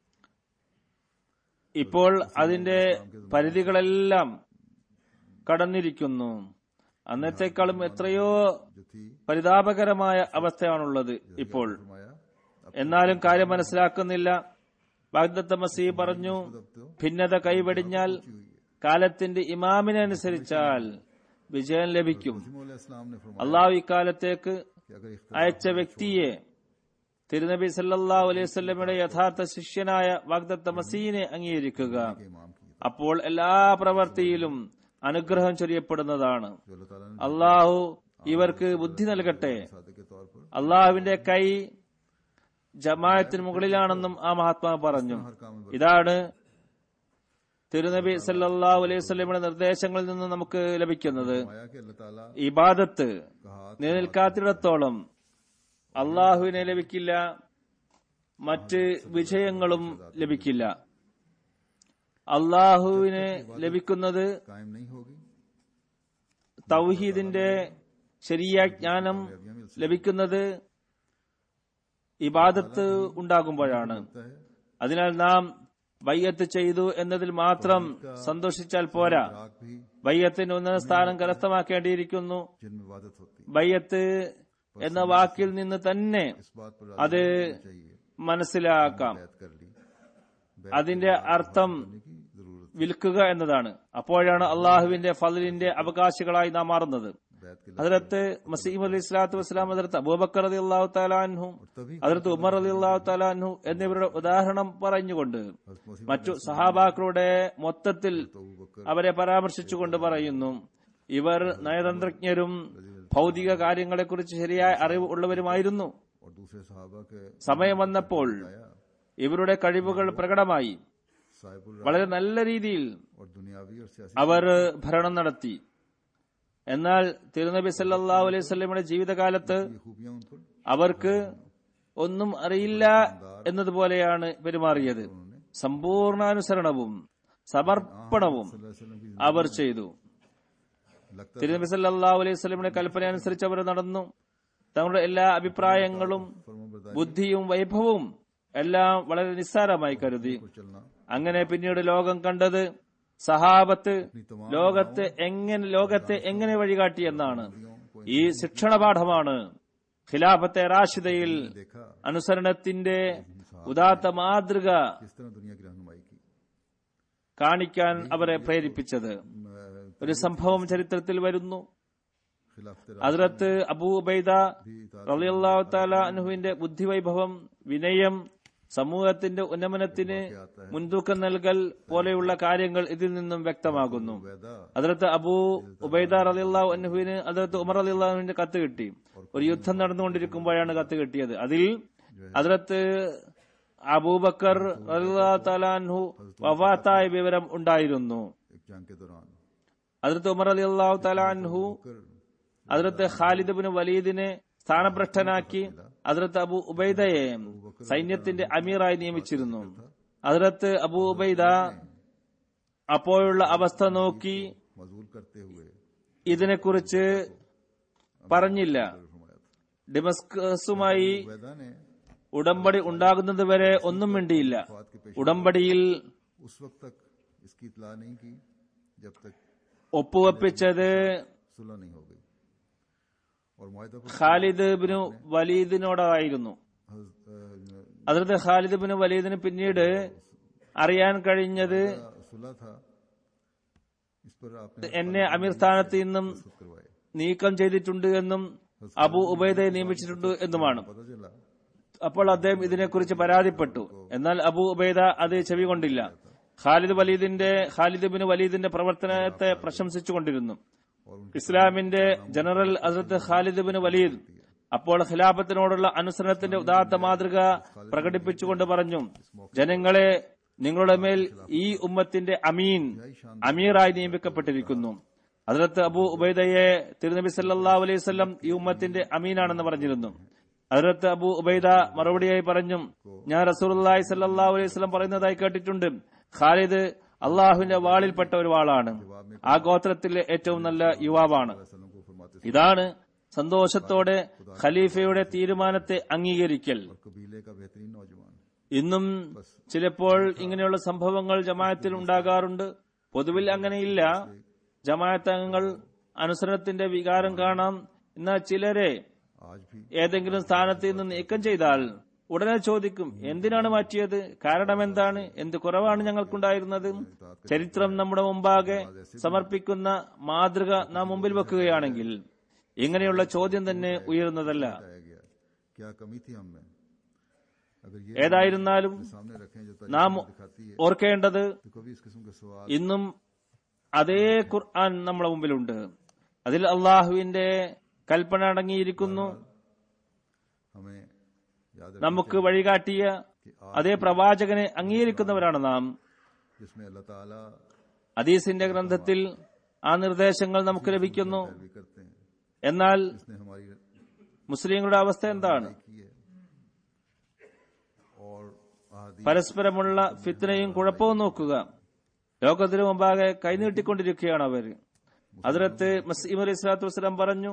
ഇപ്പോൾ അതിന്റെ പരിധികളെല്ലാം കടന്നിരിക്കുന്നു അന്നത്തെക്കാളും എത്രയോ जो थी പരിതാപകരമായ അവസ്ഥയാണുള്ളത് ഇപ്പോൾ फरमाया अब എന്നാലും കാര്യം മനസ്സിലാക്കുന്നില്ല ബാഗ്ദത്ത മസീഹ് പറഞ്ഞു ഭിന്നത കൈവെടിഞ്ഞാൽ കാലത്തിന്റെ ഇമാമിനെ അനുസരിച്ചാൽ വിജയം ലഭിക്കും नबी इस्लाम ने फरमाया അള്ളാഹു ഇക്കാലത്തേക്ക് कि अगर इख्तिलाफ അയച്ച വ്യക്തിയെ തിരുനബി സല്ലല്ലാഹു അലൈഹി വസല്ലമയുടെ യഥാർത്ഥ ശിഷ്യനായ വാഗ്ദത്ത മസീനെ അംഗീകരിക്കുക के इमाम की അപ്പോൾ എല്ലാ പ്രവൃത്തിയിലും അനുഗ്രഹം ചൊരിയപ്പെടുന്നതാണ് जो अल्लाह ताला ने അള്ളാഹു ഇവർക്ക് ബുദ്ധി നൽകട്ടെ सादे के तौर पर അള്ളാഹുവിന്റെ കൈ ജമായത്തിന് മുകളിലാണെന്നും ആ മഹാത്മാവ് പറഞ്ഞു हर काम में ഇതാണ് തിരുനബി സല്ലല്ലാഹു അലൈഹി വസല്ലമയുടെ നിർദ്ദേശങ്ങളിൽ നിന്ന് നമുക്ക് ലഭിക്കുന്നത് फरमाया कि अल्लाह ताला ഇബാദത്ത് का हाथ നിലനിൽക്കാത്തിടത്തോളം അള്ളാഹുവിനെ ലഭിക്കില്ല മറ്റ് വിജയങ്ങളും ലഭിക്കില്ല അള്ളാഹുവിനെ ലഭിക്കുന്നത് कायम नहीं होगी തൗഹീദിന്റെ ശരിയായ ജ്ഞാനം ലഭിക്കുന്നത് ഇബാദത്ത് ഉണ്ടാകുമ്പോഴാണ് लगता है അതിനാൽ നാം ബയ്യത്ത് ചെയ്തു എന്നതിൽ മാത്രം സന്തോഷിച്ചാൽ പോരാ राग भी ബയ്യത്തിന് ഉന്നത സ്ഥാനം കരസ്ഥമാക്കേണ്ടിയിരിക്കുന്നു जिनमें इबादत होती ബയ്യത്ത് എന്ന വാക്കിൽ നിന്ന് തന്നെ इस बात पर അത് चाहिए മനസ്സിലാക്കാം बैत कर ली അതിന്റെ അർത്ഥം करने की जरूरत വിൽക്കുക എന്നതാണ് അപ്പോഴാണ് അള്ളാഹുവിന്റെ ഫലിന്റെ അവകാശികളായി നാം മാറുന്നത് बैत के ഹജരത്ത് മസീം അലി സ്വലാത്തു വസ്സലാം ഹജരത്ത് അബൂബക്കർ അലി അള്ളാഹു താലാൻഹു तभी ഹജരത്ത് ഉമർ അലി അള്ളാഹു താലാൻഹു എന്നിവരുടെ ഉദാഹരണം പറഞ്ഞുകൊണ്ട് हज़रत मसीह മറ്റു സഹാബാക്കളുടെ മൊത്തത്തിൽ अबू बकर അവരെ പരാമർശിച്ചുകൊണ്ട് പറയുന്നു ഇവർ നയതന്ത്രജ്ഞരും ഭൗതിക കാര്യങ്ങളെക്കുറിച്ച് ശരിയായ അറിവ് ഉള്ളവരുമായിരുന്നു और दूसरे सहाबा के സമയം വന്നപ്പോൾ आया ഇവരുടെ കഴിവുകൾ പ്രകടമായി साहिबुल വളരെ നല്ല രീതിയിൽ और दुनियावी और सियासी അവർ ഭരണം നടത്തി എന്നാൽ തിരുനബി സല്ലല്ലാഹു അലൈഹി വസല്ലമയുടെ ജീവിതകാലത്ത് ये खूबियां उन पर അവർക്ക് ഒന്നും അറിയില്ല എന്നതുപോലെയാണ് പെരുമാറിയത് സമ്പൂർണ്ണാനുസരണവും സമർപ്പണവും सल्लल्लाहु अलैहि वसल्लम की അവർ ചെയ്തു लगता തിരുനബി സല്ലല്ലാഹു അലൈഹി വസല്ലമയുടെ കൽപ്പന അനുസരിച്ച് അവർ നടന്നു തങ്ങളുടെ എല്ലാ അഭിപ്രായങ്ങളും फरमाबरदारी ബുദ്ധിയും വൈഭവവും എല്ലാം വളരെ നിസ്സാരമായി കരുതി पर चलना അങ്ങനെ പിന്നീട് ലോകം കണ്ടത് സഹാബത്ത് ലോകത്തെ എങ്ങനെ ലോകത്തെ എങ്ങനെ വഴികാട്ടി എന്നാണ് ഈ ശിക്ഷണ പാഠമാണ് ഖിലാഫത്തെ റാഷിദയിൽ देखा അനുസരണത്തിന്റെ ഉദാത്ത മാതൃക किस तरह दुनिया की रहनुमाई की കാണിക്കാൻ അവരെ പ്രേരിപ്പിച്ചത് मैं ഒരു സംഭവം ചരിത്രത്തിൽ വരുന്നു खिलाफत അതിലത്ത് അബൂബൈദ भी इताअत റളിയല്ലാഹു തആല അൻഹുവിന്റെ ബുദ്ധിവൈഭവം വിനയം സമൂഹത്തിന്റെ ഉന്നമനത്തിന് മുൻതൂക്കം നൽകൽ പോലെയുള്ള കാര്യങ്ങൾ ഇതിൽ നിന്നും വ്യക്തമാകുന്നു वैदा അതിലത്ത് അബൂ ഉബൈദ റളിയല്ലാഹു അൻഹുവിന് അതിലത്ത് ഉമർ റളിയല്ലാഹുവിന്റെ കത്ത് കിട്ടി ഒരു യുദ്ധം നടന്നുകൊണ്ടിരിക്കുമ്പോഴാണ് കത്ത് കിട്ടിയത് അതിൽ അതിലത്ത് അബൂബക്കർ റളിയല്ലാഹു തആല അൻഹു വഫാത്തായ വിവരം ഉണ്ടായിരുന്നു एक जंग के दौरान അതിലത്ത് ഉമർ റളിയല്ലാഹു തആല അൻഹു कर അതിലത്ത് ഖാലിദ് ബിൻ വലീദിനെ സ്ഥാനഭ്രഷ്ടനാക്കി അതിലത്ത് അബു ഉബൈദയെ സൈന്യത്തിന്റെ അമീറായി നിയമിച്ചിരുന്നു അതിലത്ത് അബു ഉബൈദ അപ്പോഴുള്ള അവസ്ഥ നോക്കി मजूल करते हुए ഇതിനെക്കുറിച്ച് പറഞ്ഞില്ല फरमाया था ഡിമസ്കസുമായി वैदा ने ഉടമ്പടി ഉണ്ടാകുന്നത് വരെ ഒന്നും മിണ്ടിയില്ല बात के पेश ഉടമ്പടിയിൽ उस वक्त तक इसकी इतला नहीं की जब तक ഒപ്പുവെപ്പിച്ചത് सुलह नहीं हो गई और मुआहदा पर ഖാലിദ് ബിനു വലീദിനോടായിരുന്നു हज- അതിർത്ത് ഖാലിദ് ബിനു വലീദിന് പിന്നീട് അറിയാൻ കഴിഞ്ഞത് अ, सुलह था इस पर आपने എന്നെ അമീർ സ്ഥാനത്ത് നിന്നും खुद करवाए നീക്കം ചെയ്തിട്ടുണ്ട് എന്നും അബു ഉബൈദയെ നിയമിച്ചിട്ടുണ്ട് എന്നുമാണ് पता चला അപ്പോൾ അദ്ദേഹം ഇതിനെക്കുറിച്ച് പരാതിപ്പെട്ടു എന്നാൽ അബു ഉബൈദ അത് ചെവി കൊണ്ടില്ല ഖാലിദ് വലീദിന്റെ ഖാലിദ് ബിൻ വലീദിന്റെ പ്രവർത്തനത്തെ പ്രശംസിച്ചുകൊണ്ടിരുന്നു और उनके ഇസ്ലാമിന്റെ ജനറൽ അസരത്ത് ഖാലിദ് ബിൻ വലീദ് അപ്പോൾ ഖിലാഫത്തിനോടുള്ള അനുസരണത്തിന്റെ ഉദാത്ത മാതൃക പ്രകടിപ്പിച്ചുകൊണ്ട് പറഞ്ഞു ജനങ്ങളെ നിങ്ങളുടെ മേൽ ഈ ഉമ്മത്തിന്റെ അമീൻ അമീറായി നിയമിക്കപ്പെട്ടിരിക്കുന്നു അതിലത്ത് അബു ഉബൈദയെ തിരുനബി സല്ലല്ലാഹു അലൈഹി വസല്ലം ഈ ഉമ്മത്തിന്റെ അമീനാണെന്ന് പറഞ്ഞിരുന്നു അതിലത്ത് അബു ഉബൈദ മറുപടിയായി പറഞ്ഞു ഞാൻ റസൂലുള്ളാഹി സല്ലല്ലാഹു അലൈഹി വസല്ലം പറയുന്നതായി കേട്ടിട്ടുണ്ട് ഖാലിദ് അള്ളാഹുവിന്റെ വാളിൽപ്പെട്ട ഒരു വാളാണ് ആ ഗോത്രത്തിലെ ഏറ്റവും നല്ല യുവാവാണ് वसल्लम को फरमाते ഇതാണ് സന്തോഷത്തോടെ ഖലീഫയുടെ തീരുമാനത്തെ അംഗീകരിക്കൽ और कबीले का बेहतरीन नौजवान ഇന്നും ചിലപ്പോൾ ഇങ്ങനെയുള്ള സംഭവങ്ങൾ ജമാഅത്തിൽ ഉണ്ടാകാറുണ്ട് പൊതുവിൽ അങ്ങനെയില്ല ജമാഅത്ത് അംഗങ്ങൾ അനുസരണത്തിന്റെ വികാരം കാണാം എന്നാൽ ചിലരെ आज भी ഏതെങ്കിലും സ്ഥാനത്ത് നിന്ന് നീക്കം ചെയ്താൽ ഉടനെ ചോദിക്കും എന്തിനാണ് മാറ്റിയത് കാരണം എന്താണ് എന്ത് കുറവാണ് ഞങ്ങൾക്കുണ്ടായിരുന്നത് ചരിത്രം നമ്മുടെ മുമ്പാകെ സമർപ്പിക്കുന്ന മാതൃക നാം മുമ്പിൽ വെക്കുകയാണെങ്കിൽ ഇങ്ങനെയുള്ള ചോദ്യം തന്നെ ഉയരുന്നതല്ല बताया गया क्या कमी थी हम में अगर ये ഏതായിരുന്നാലും सामने रखें जो നാം तारीफ दिखाती है ഓർക്കേണ്ടത് तो कभी इस किस्म के सवाल ഇന്നും അതേ ഖുർആൻ നമ്മുടെ മുമ്പിലുണ്ട് അതിൽ അള്ളാഹുവിന്റെ കൽപ്പന അടങ്ങിയിരിക്കുന്നു हमें याद रखना നമുക്ക് വഴികാട്ടിയ അതേ പ്രവാചകനെ അംഗീകരിക്കുന്നവരാണ് നാം जिसमें अल्लाह ताला ഹദീസിന്റെ ഗ്രന്ഥത്തിൽ ആ നിർദ്ദേശങ്ങൾ നമുക്ക് ലഭിക്കുന്നു भी करते हैं എന്നാൽ इसने हमारी മുസ്ലിങ്ങളുടെ അവസ്ഥ എന്താണ് की है और आदि പരസ്പരമുള്ള ഫിത്തനയും കുഴപ്പവും നോക്കുക ലോകത്തിനു മുമ്പാകെ കൈനീട്ടിക്കൊണ്ടിരിക്കുകയാണ് അവർ അതിലത്ത് മസീം അലൈഹി സ്വലാത്തു വസ്സലാം പറഞ്ഞു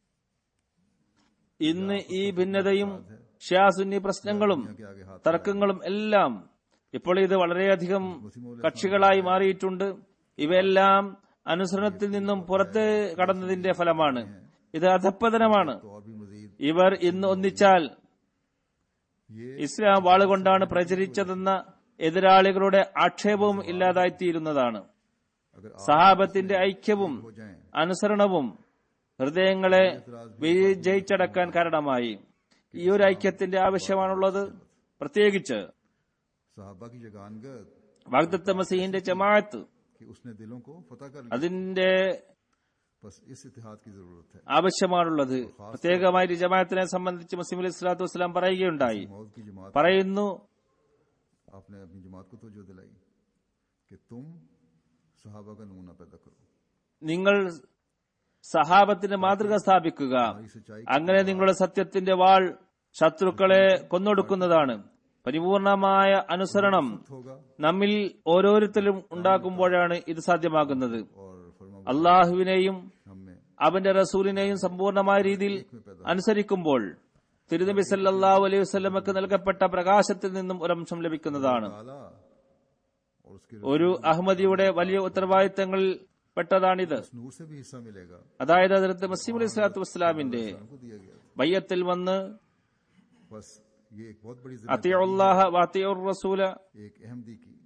ഇന്ന് ഈ ഭിന്നതയും ഷ്യാസുന്നി പ്രശ്നങ്ങളും के आगे हाथ തർക്കങ്ങളും എല്ലാം ഇപ്പോൾ ഇത് വളരെയധികം കക്ഷികളായി മാറിയിട്ടുണ്ട് ഇവയെല്ലാം അനുസരണത്തിൽ നിന്നും പുറത്ത് കടന്നതിന്റെ ഫലമാണ് ഇത് അധപ്പതനമാണ് तो और भी मजीद ഇവർ ഇന്ന് ഒന്നിച്ചാൽ ये ഇസ്ലാം വാളുകൊണ്ടാണ് പ്രചരിച്ചതെന്ന എതിരാളികളുടെ ആക്ഷേപവും ഇല്ലാതായിത്തീരുന്നതാണ് अगर आप സഹാബത്തിന്റെ ഐക്യവും हो जाएं അനുസരണവും ഹൃദയങ്ങളെ വിജയിച്ചടക്കാൻ കാരണമായി ഈ ഒരു ഐക്യത്തിന്റെ ആവശ്യമാണുള്ളത് പ്രത്യേകിച്ച് साहबा की जगानगत വാഗ്ദത്ത മസീഹിന്റെ ജമാഅത്ത് कि उसने दिलों को फतह कर लिया അതിന്റെ बस इस इतिहाद की जरूरत है ആവശ്യമാണുള്ളത് പ്രത്യേകമായി ഈ ജമാഅത്തിനെ സംബന്ധിച്ച് മസീം അലൈഹി സ്വലാത്തു വസ്സലാം പറയുകയുണ്ടായി मौत की जमात പറയുന്നു आपने अपनी जमात को तो जो दिलाई कि तुम सहाबा का नमूना पैदा करो നിങ്ങൾ സഹാബത്തിന്റെ മാതൃക സ്ഥാപിക്കുക हमारी सच्चाई അങ്ങനെ നിങ്ങളുടെ സത്യത്തിന്റെ വാൾ ശത്രുക്കളെ കൊന്നൊടുക്കുന്നതാണ് പരിപൂർണമായ അനുസരണം होगा നമ്മിൽ ഓരോരുത്തരും ഉണ്ടാക്കുമ്പോഴാണ് ഇത് സാധ്യമാകുന്നത് और फरमा അള്ളാഹുവിനെയും हम में അവന്റെ റസൂലിനെയും സമ്പൂർണമായ രീതിയിൽ അനുസരിക്കുമ്പോൾ തിരുനബി സല്ലല്ലാഹു അലൈഹി വസല്ലമക്ക് നൽകപ്പെട്ട പ്രകാശത്തിൽ നിന്നും ഒരംശം ലഭിക്കുന്നതാണ് ताला और उसके ഒരു അഹമ്മദിയുടെ വലിയ ഉത്തരവാദിത്തങ്ങളിൽ പെട്ടതാണിത് नूर से भी हिस्सा मिलेगा അതായത് അതിർത്ത് മസീം അലൈഹി സ്വലാത്തു വസ്സലാമിന്റെ हमको दिया गया ബയ്യത്തിൽ വന്ന് बस ये एक बहुत बड़ी അത്തിയുള്ളാഹ വാത്തിയുർ റസൂല जिम्मेदारी एक अहमदी की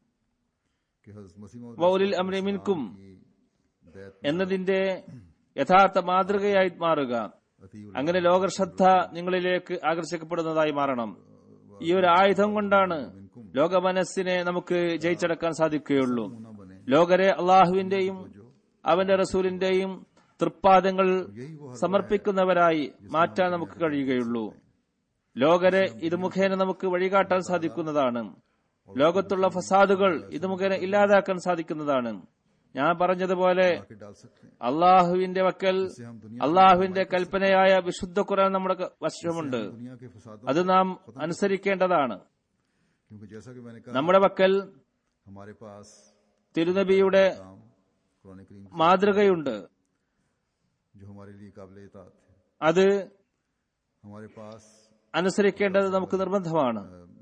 कि हज़रत मसीह मौद വൗലിൽ അമ്രി മിൻകും की बैत എന്നതിന്റെ യഥാർത്ഥ മാതൃകയായി മാറുക अतीउल അങ്ങനെ ലോകശ്രദ്ധ നിങ്ങളിലേക്ക് ആകർഷിക്കപ്പെടുന്നതായി മാറണം ഈ ഒരു ആയുധം കൊണ്ടാണ് ലോക മനസ്സിനെ നമുക്ക് ജയിച്ചടക്കാൻ സാധിക്കുകയുള്ളൂ न बने ലോകരെ അള്ളാഹുവിന്റെയും അവന്റെ റസൂലിന്റെയും തൃപ്പാദങ്ങൾ സമർപ്പിക്കുന്നവരായി മാറ്റാൻ നമുക്ക് കഴിയുകയുള്ളൂ ലോകരെ ഇത് മുഖേന നമുക്ക് വഴികാട്ടാൻ സാധിക്കുന്നതാണ് ലോകത്തുള്ള ഫസാദുകൾ ഇത് മുഖേന ഇല്ലാതാക്കാൻ സാധിക്കുന്നതാണ് ഞാൻ പറഞ്ഞതുപോലെ के डाल सकते हैं അള്ളാഹുവിന്റെ വക്കൽ इससे हम दुनिया അള്ളാഹുവിന്റെ കൽപ്പനയായ വിശുദ്ധ ഖുറാൻ നമ്മുടെ ക- വശമുണ്ട് दुनिया के फसादों അത് നാം അനുസരിക്കേണ്ടതാണ് क्योंकि जैसा कि मैंने कहा നമ്മുടെ പക്കൽ हमारे पास തിരുനബിയുടെ काम कुरान करीम മാതൃകയുണ്ട് जो हमारे लिए काबिल इतात है അത് हमारे पास അനുസരിക്കേണ്ടത് നമുക്ക് നിർബന്ധമാണ്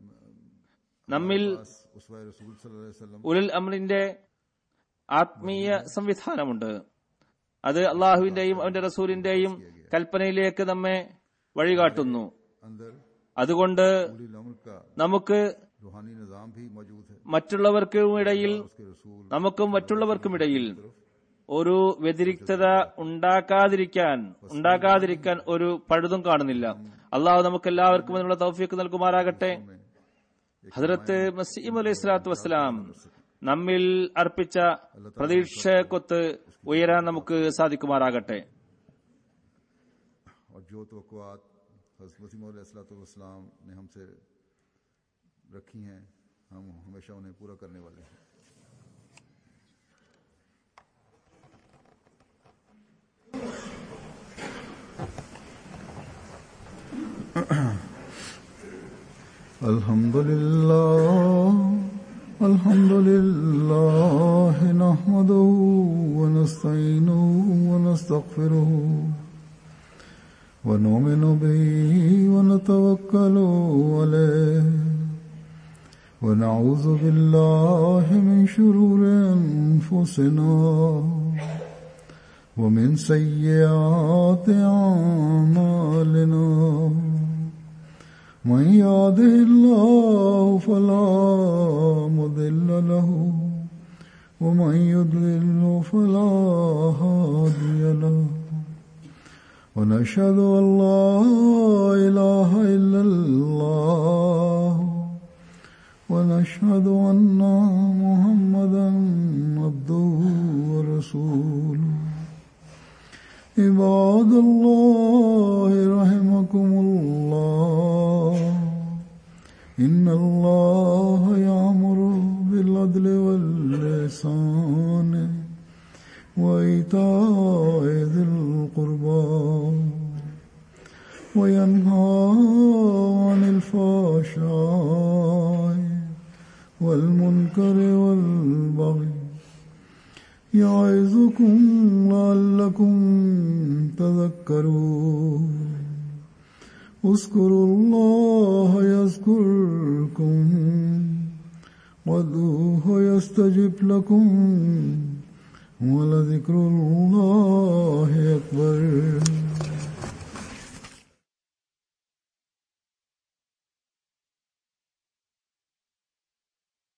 നമ്മിൽ पास उसवा रसूल सल्लल्लाहु अलैहि वसल्लम ഉലുൽ അമ്രിന്റെ ആത്മീയ സംവിധാനമുണ്ട് അത് അള്ളാഹുവിന്റെയും അവന്റെ റസൂലിന്റെയും കൽപ്പനയിലേക്ക് നമ്മെ വഴികാട്ടുന്നു अंदर അതുകൊണ്ട് उलिल अम्र का നമുക്ക് रूहानी निज़ाम भी मौजूद है മറ്റുള്ളവർക്കും ഇടയിൽ उसके रसूल നമുക്കും മറ്റുള്ളവർക്കും ഇടയിൽ ഒരു വ്യതിരിക്തത ഉണ്ടാക്കാതിരിക്കാൻ ഉണ്ടാകാതിരിക്കാൻ ഒരു പഴുതും കാണുന്നില്ല അള്ളാഹു നമുക്ക് എല്ലാവർക്കും അതിനുള്ള തൗഫീക്ക് നൽകുമാറാകട്ടെ ഹജറത്ത് മസീം അലൈഹി സ്വലാത്തു വസ്സലാം നമ്മിൽ അർപ്പിച്ച പ്രതീക്ഷക്കൊത്ത് ഉയരാൻ നമുക്ക് സാധിക്കുമാറാകട്ടെ और जो तो हज़रत वसीम अलैहिस्सलाम ने हमसे रखी हैं हम हमेशा उन्हें पूरा करने वाले हैं الحمد لله الحمد لله نحمده ونستعينه ونستغفره ونؤمن به ونتوكل عليه ونعوذ بالله من شرور أنفسنا ومن سيئات أعمالنا من يهده الله فلا مضل له ومن يضلل فلا هادي له ونشهد أن لا إله إلا الله ونشهد أن محمدا عبده ورسوله عباد الله رحمكم الله إن الله يأمر بالعدل واللسان وإيتاء ذي القربى وينهى عن الفحشاء والمنكر والبغي يعظكم لعلكم تذكرون اذكروا الله يذكركم وادعوه يستجب لكم ولذكر الله أكبر